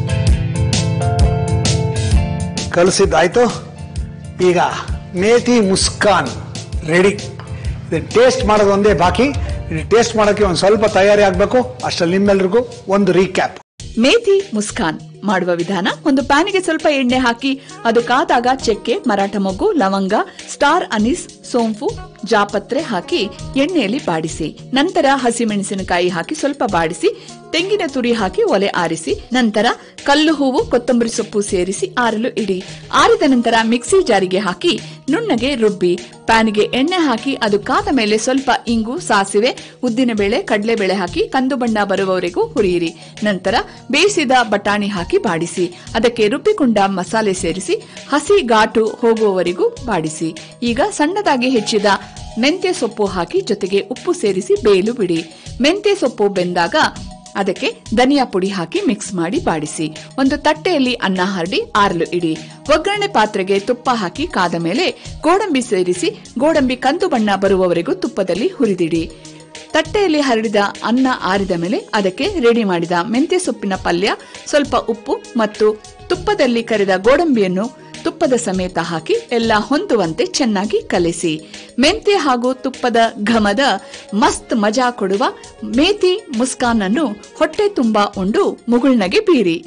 ಕಲಿಸಿದ್ದಾಯ್ತು ಈಗ ಮೇಥಿ ಮುಸ್ಕಾನ್ ರೆಡಿ ಇದನ್ನ ಟೇಸ್ಟ್ ಮಾಡೋದು ಒಂದೇ ಬಾಕಿ ಇದು ಟೇಸ್ಟ್ ಮಾಡೋಕ್ಕೆ ಒಂದು ಸ್ವಲ್ಪ ತಯಾರಿ ಆಗಬೇಕು ಅಷ್ಟರಲ್ಲಿ ನಿಮ್ಮೆಲ್ರಿಗೂ ಒಂದು ರೀಕ್ಯಾಪ್ ಮೇಥಿ ಮುಸ್ಕಾನ್ ಮಾಡುವ ವಿಧಾನ ಒಂದು ಪ್ಯಾನಿಗೆ ಸ್ವಲ್ಪ ಎಣ್ಣೆ ಹಾಕಿ ಅದು ಕಾದಾಗ ಚಕ್ಕೆ ಮರಾಠ ಮೊಗ್ಗು ಲವಂಗ ಸ್ಟಾರ್ ಅನೀಸ್ ಸೋಂಪು ಜಾಪತ್ರೆ ಹಾಕಿ ಎಣ್ಣೆಯಲ್ಲಿ ಬಾಡಿಸಿ ನಂತರ ಹಸಿಮೆಣಸಿನಕಾಯಿ ಹಾಕಿ ಸ್ವಲ್ಪ ಬಾಡಿಸಿ ತೆಂಗಿನ ತುರಿ ಹಾಕಿ ಒಲೆ ಆರಿಸಿ ನಂತರ ಕಲ್ಲು ಹೂವು ಕೊತ್ತಂಬರಿ ಸೊಪ್ಪು ಸೇರಿಸಿ ಆರಲು ಇಡಿ ಆರಿದ ನಂತರ ಮಿಕ್ಸಿ ಜಾರಿಗೆ ಹಾಕಿ ನುಣ್ಣಗೆ ರುಬ್ಬಿ ಪ್ಯಾನ್ಗೆ ಎಣ್ಣೆ ಹಾಕಿ ಅದು ಕಾದ ಮೇಲೆ ಸ್ವಲ್ಪ ಇಂಗು ಸಾಸಿವೆ ಉದ್ದಿನಬೇಳೆ ಕಡಲೆಬೇಳೆ ಹಾಕಿ ಕಂದು ಬಣ್ಣ ಬರುವವರೆಗೂ ಹುರಿಯಿರಿ ನಂತರ ಬೇಯಿಸಿದ ಬಟಾಣಿ ಹಾಕಿ ಬಾಡಿಸಿ ಅದಕ್ಕೆ ರುಬ್ಬಿಕೊಂಡ ಮಸಾಲೆ ಸೇರಿಸಿ ಹಸಿ ಘಾಟು ಹೋಗುವವರೆಗೂ ಬಾಡಿಸಿ ಈಗ ಸಣ್ಣದಾಗಿ ಹೆಚ್ಚಿದ ಮೆಂತ್ಯ ಸೊಪ್ಪು ಹಾಕಿ ಜೊತೆಗೆ ಉಪ್ಪು ಸೇರಿಸಿ ಬೇಯಲು ಬಿಡಿ ಮೆಂತ್ಯ ಸೊಪ್ಪು ಬೆಂದಾಗ ಅದಕ್ಕೆ ಧನಿಯಾ ಪುಡಿ ಹಾಕಿ ಮಿಕ್ಸ್ ಮಾಡಿ ಬಾಡಿಸಿ ಒಂದು ತಟ್ಟೆಯಲ್ಲಿ ಅನ್ನ ಹರಡಿ ಆರಲು ಇಡಿ ಒಗ್ಗರಣೆ ಪಾತ್ರೆಗೆ ತುಪ್ಪ ಹಾಕಿ ಕಾದ ಮೇಲೆ ಗೋಡಂಬಿ ಸೇರಿಸಿ ಗೋಡಂಬಿ ಕಂದು ಬಣ್ಣ ಬರುವವರೆಗೂ ತುಪ್ಪದಲ್ಲಿ ಹುರಿದಿಡಿ ತಟ್ಟೆಯಲ್ಲಿ ಹರಡಿದ ಅನ್ನ ಆರಿದ ಮೇಲೆ ಅದಕ್ಕೆ ರೆಡಿ ಮಾಡಿದ ಮೆಂತ್ಯ ಸೊಪ್ಪಿನ ಪಲ್ಯ ಸ್ವಲ್ಪ ಉಪ್ಪು ಮತ್ತು ತುಪ್ಪದಲ್ಲಿ ಕರೆದ ಗೋಡಂಬಿಯನ್ನು ತುಪ್ಪದ ಸಮೇತ ಹಾಕಿ ಎಲ್ಲ ಹೊಂದುವಂತೆ ಚೆನ್ನಾಗಿ ಕಲಿಸಿ ಮೆಂತ್ಯ ಹಾಗೂ ತುಪ್ಪದ ಘಮದ ಮಸ್ತ್ ಮಜಾ ಕೊಡುವ ಮೇಥಿ ಮುಸ್ಕಾನ್ ಅನ್ನು ಹೊಟ್ಟೆ ತುಂಬಾ ಉಂಡು ಮುಗುಳ್ನಗೆ ಬೀರಿ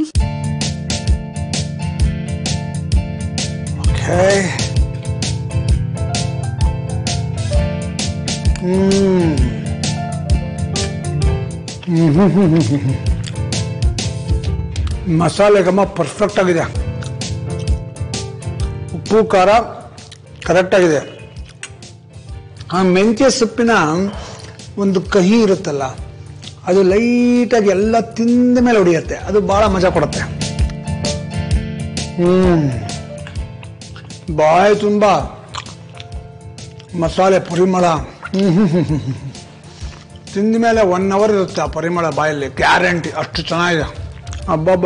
ಓಕೆ ಹ್ಮ್ ಮಸಾಲೆ ಘಮ ಪರ್ಫೆಕ್ಟ್ ಆಗಿದೆ ಉಪ್ಪು ಖಾರ ಕರೆಕ್ಟ್ ಆಗಿದೆ ಆ ಮೆಂತ್ಯ ಸೊಪ್ಪಿನ ಒಂದು ಕಹಿ ಇರುತ್ತಲ್ಲ ಅದು ಲೈಟಾಗಿ ಎಲ್ಲ ತಿಂದ ಮೇಲೆ ಹೊಡಿಯುತ್ತೆ ಅದು ಬಹಳ ಮಜಾ ಕೊಡುತ್ತೆ ಹ್ಮ್ ಬಾಯಿ ತುಂಬ ಮಸಾಲೆ ಪರಿಮಳ ಹ್ಮ್ ಹ್ಮ್ ಹ್ಮ್ ಹ್ಮ್ ಹ್ಮ್. ತಿಂದ ಮೇಲೆ ಒನ್ ಅವರ್ ಇರುತ್ತೆ ಆ ಪರಿಮಳ ಬಾಯಲ್ಲಿ ಗ್ಯಾರಂಟಿ ಅಷ್ಟು ಚೆನ್ನಾಗಿದೆ ಅಬ್ಬಬ್ಬ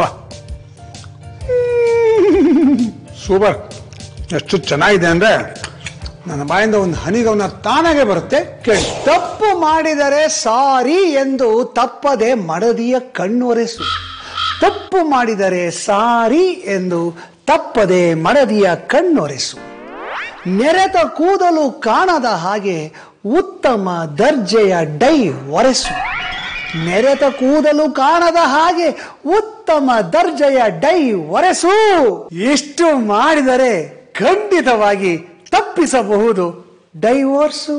ಸೂಪರ್ ಎಷ್ಟು ಚೆನ್ನಾಗಿದೆ ಅಂದ್ರೆ ನನ್ನ ಬಾಯಿಂದ ಒಂದು ಹನಿಗವನ ತಾನಾಗೆ ಬರುತ್ತೆ ಕೇಳಿ ತಪ್ಪು ಮಾಡಿದರೆ ಸಾರಿ ಎಂದು ತಪ್ಪದೆ ಮಡದಿಯ ಕಣ್ಣೊರೆಸು ತಪ್ಪು ಮಾಡಿದರೆ ಸಾರಿ ಎಂದು ತಪ್ಪದೆ ಮಡದಿಯ ಕಣ್ಣೊರೆಸು ನೆರೆತ ಕೂದಲು ಕಾಣದ ಹಾಗೆ ಉತ್ತಮ ದರ್ಜೆಯ ಡೈ ಒರೆಸು ನೆರೆತ ಕೂದಲು ಕಾಣದ ಹಾಗೆ ಉತ್ತಮ ದರ್ಜೆಯ ಡೈ ಒರೆಸು ಇಷ್ಟು ಮಾಡಿದರೆ ಖಂಡಿತವಾಗಿ ತಪ್ಪಿಸಬಹುದು ಡೈವೋರ್ಸು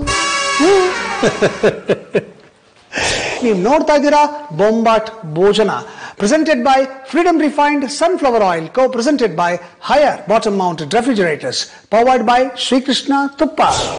ನೀವು ನೋಡ್ತಾ ಇದ್ದೀರಾ Bombat Bhojana presented by Freedom refined sunflower oil co presented by Haier bottom mount refrigerators powered by Srikrishna ತುಪ್ಪ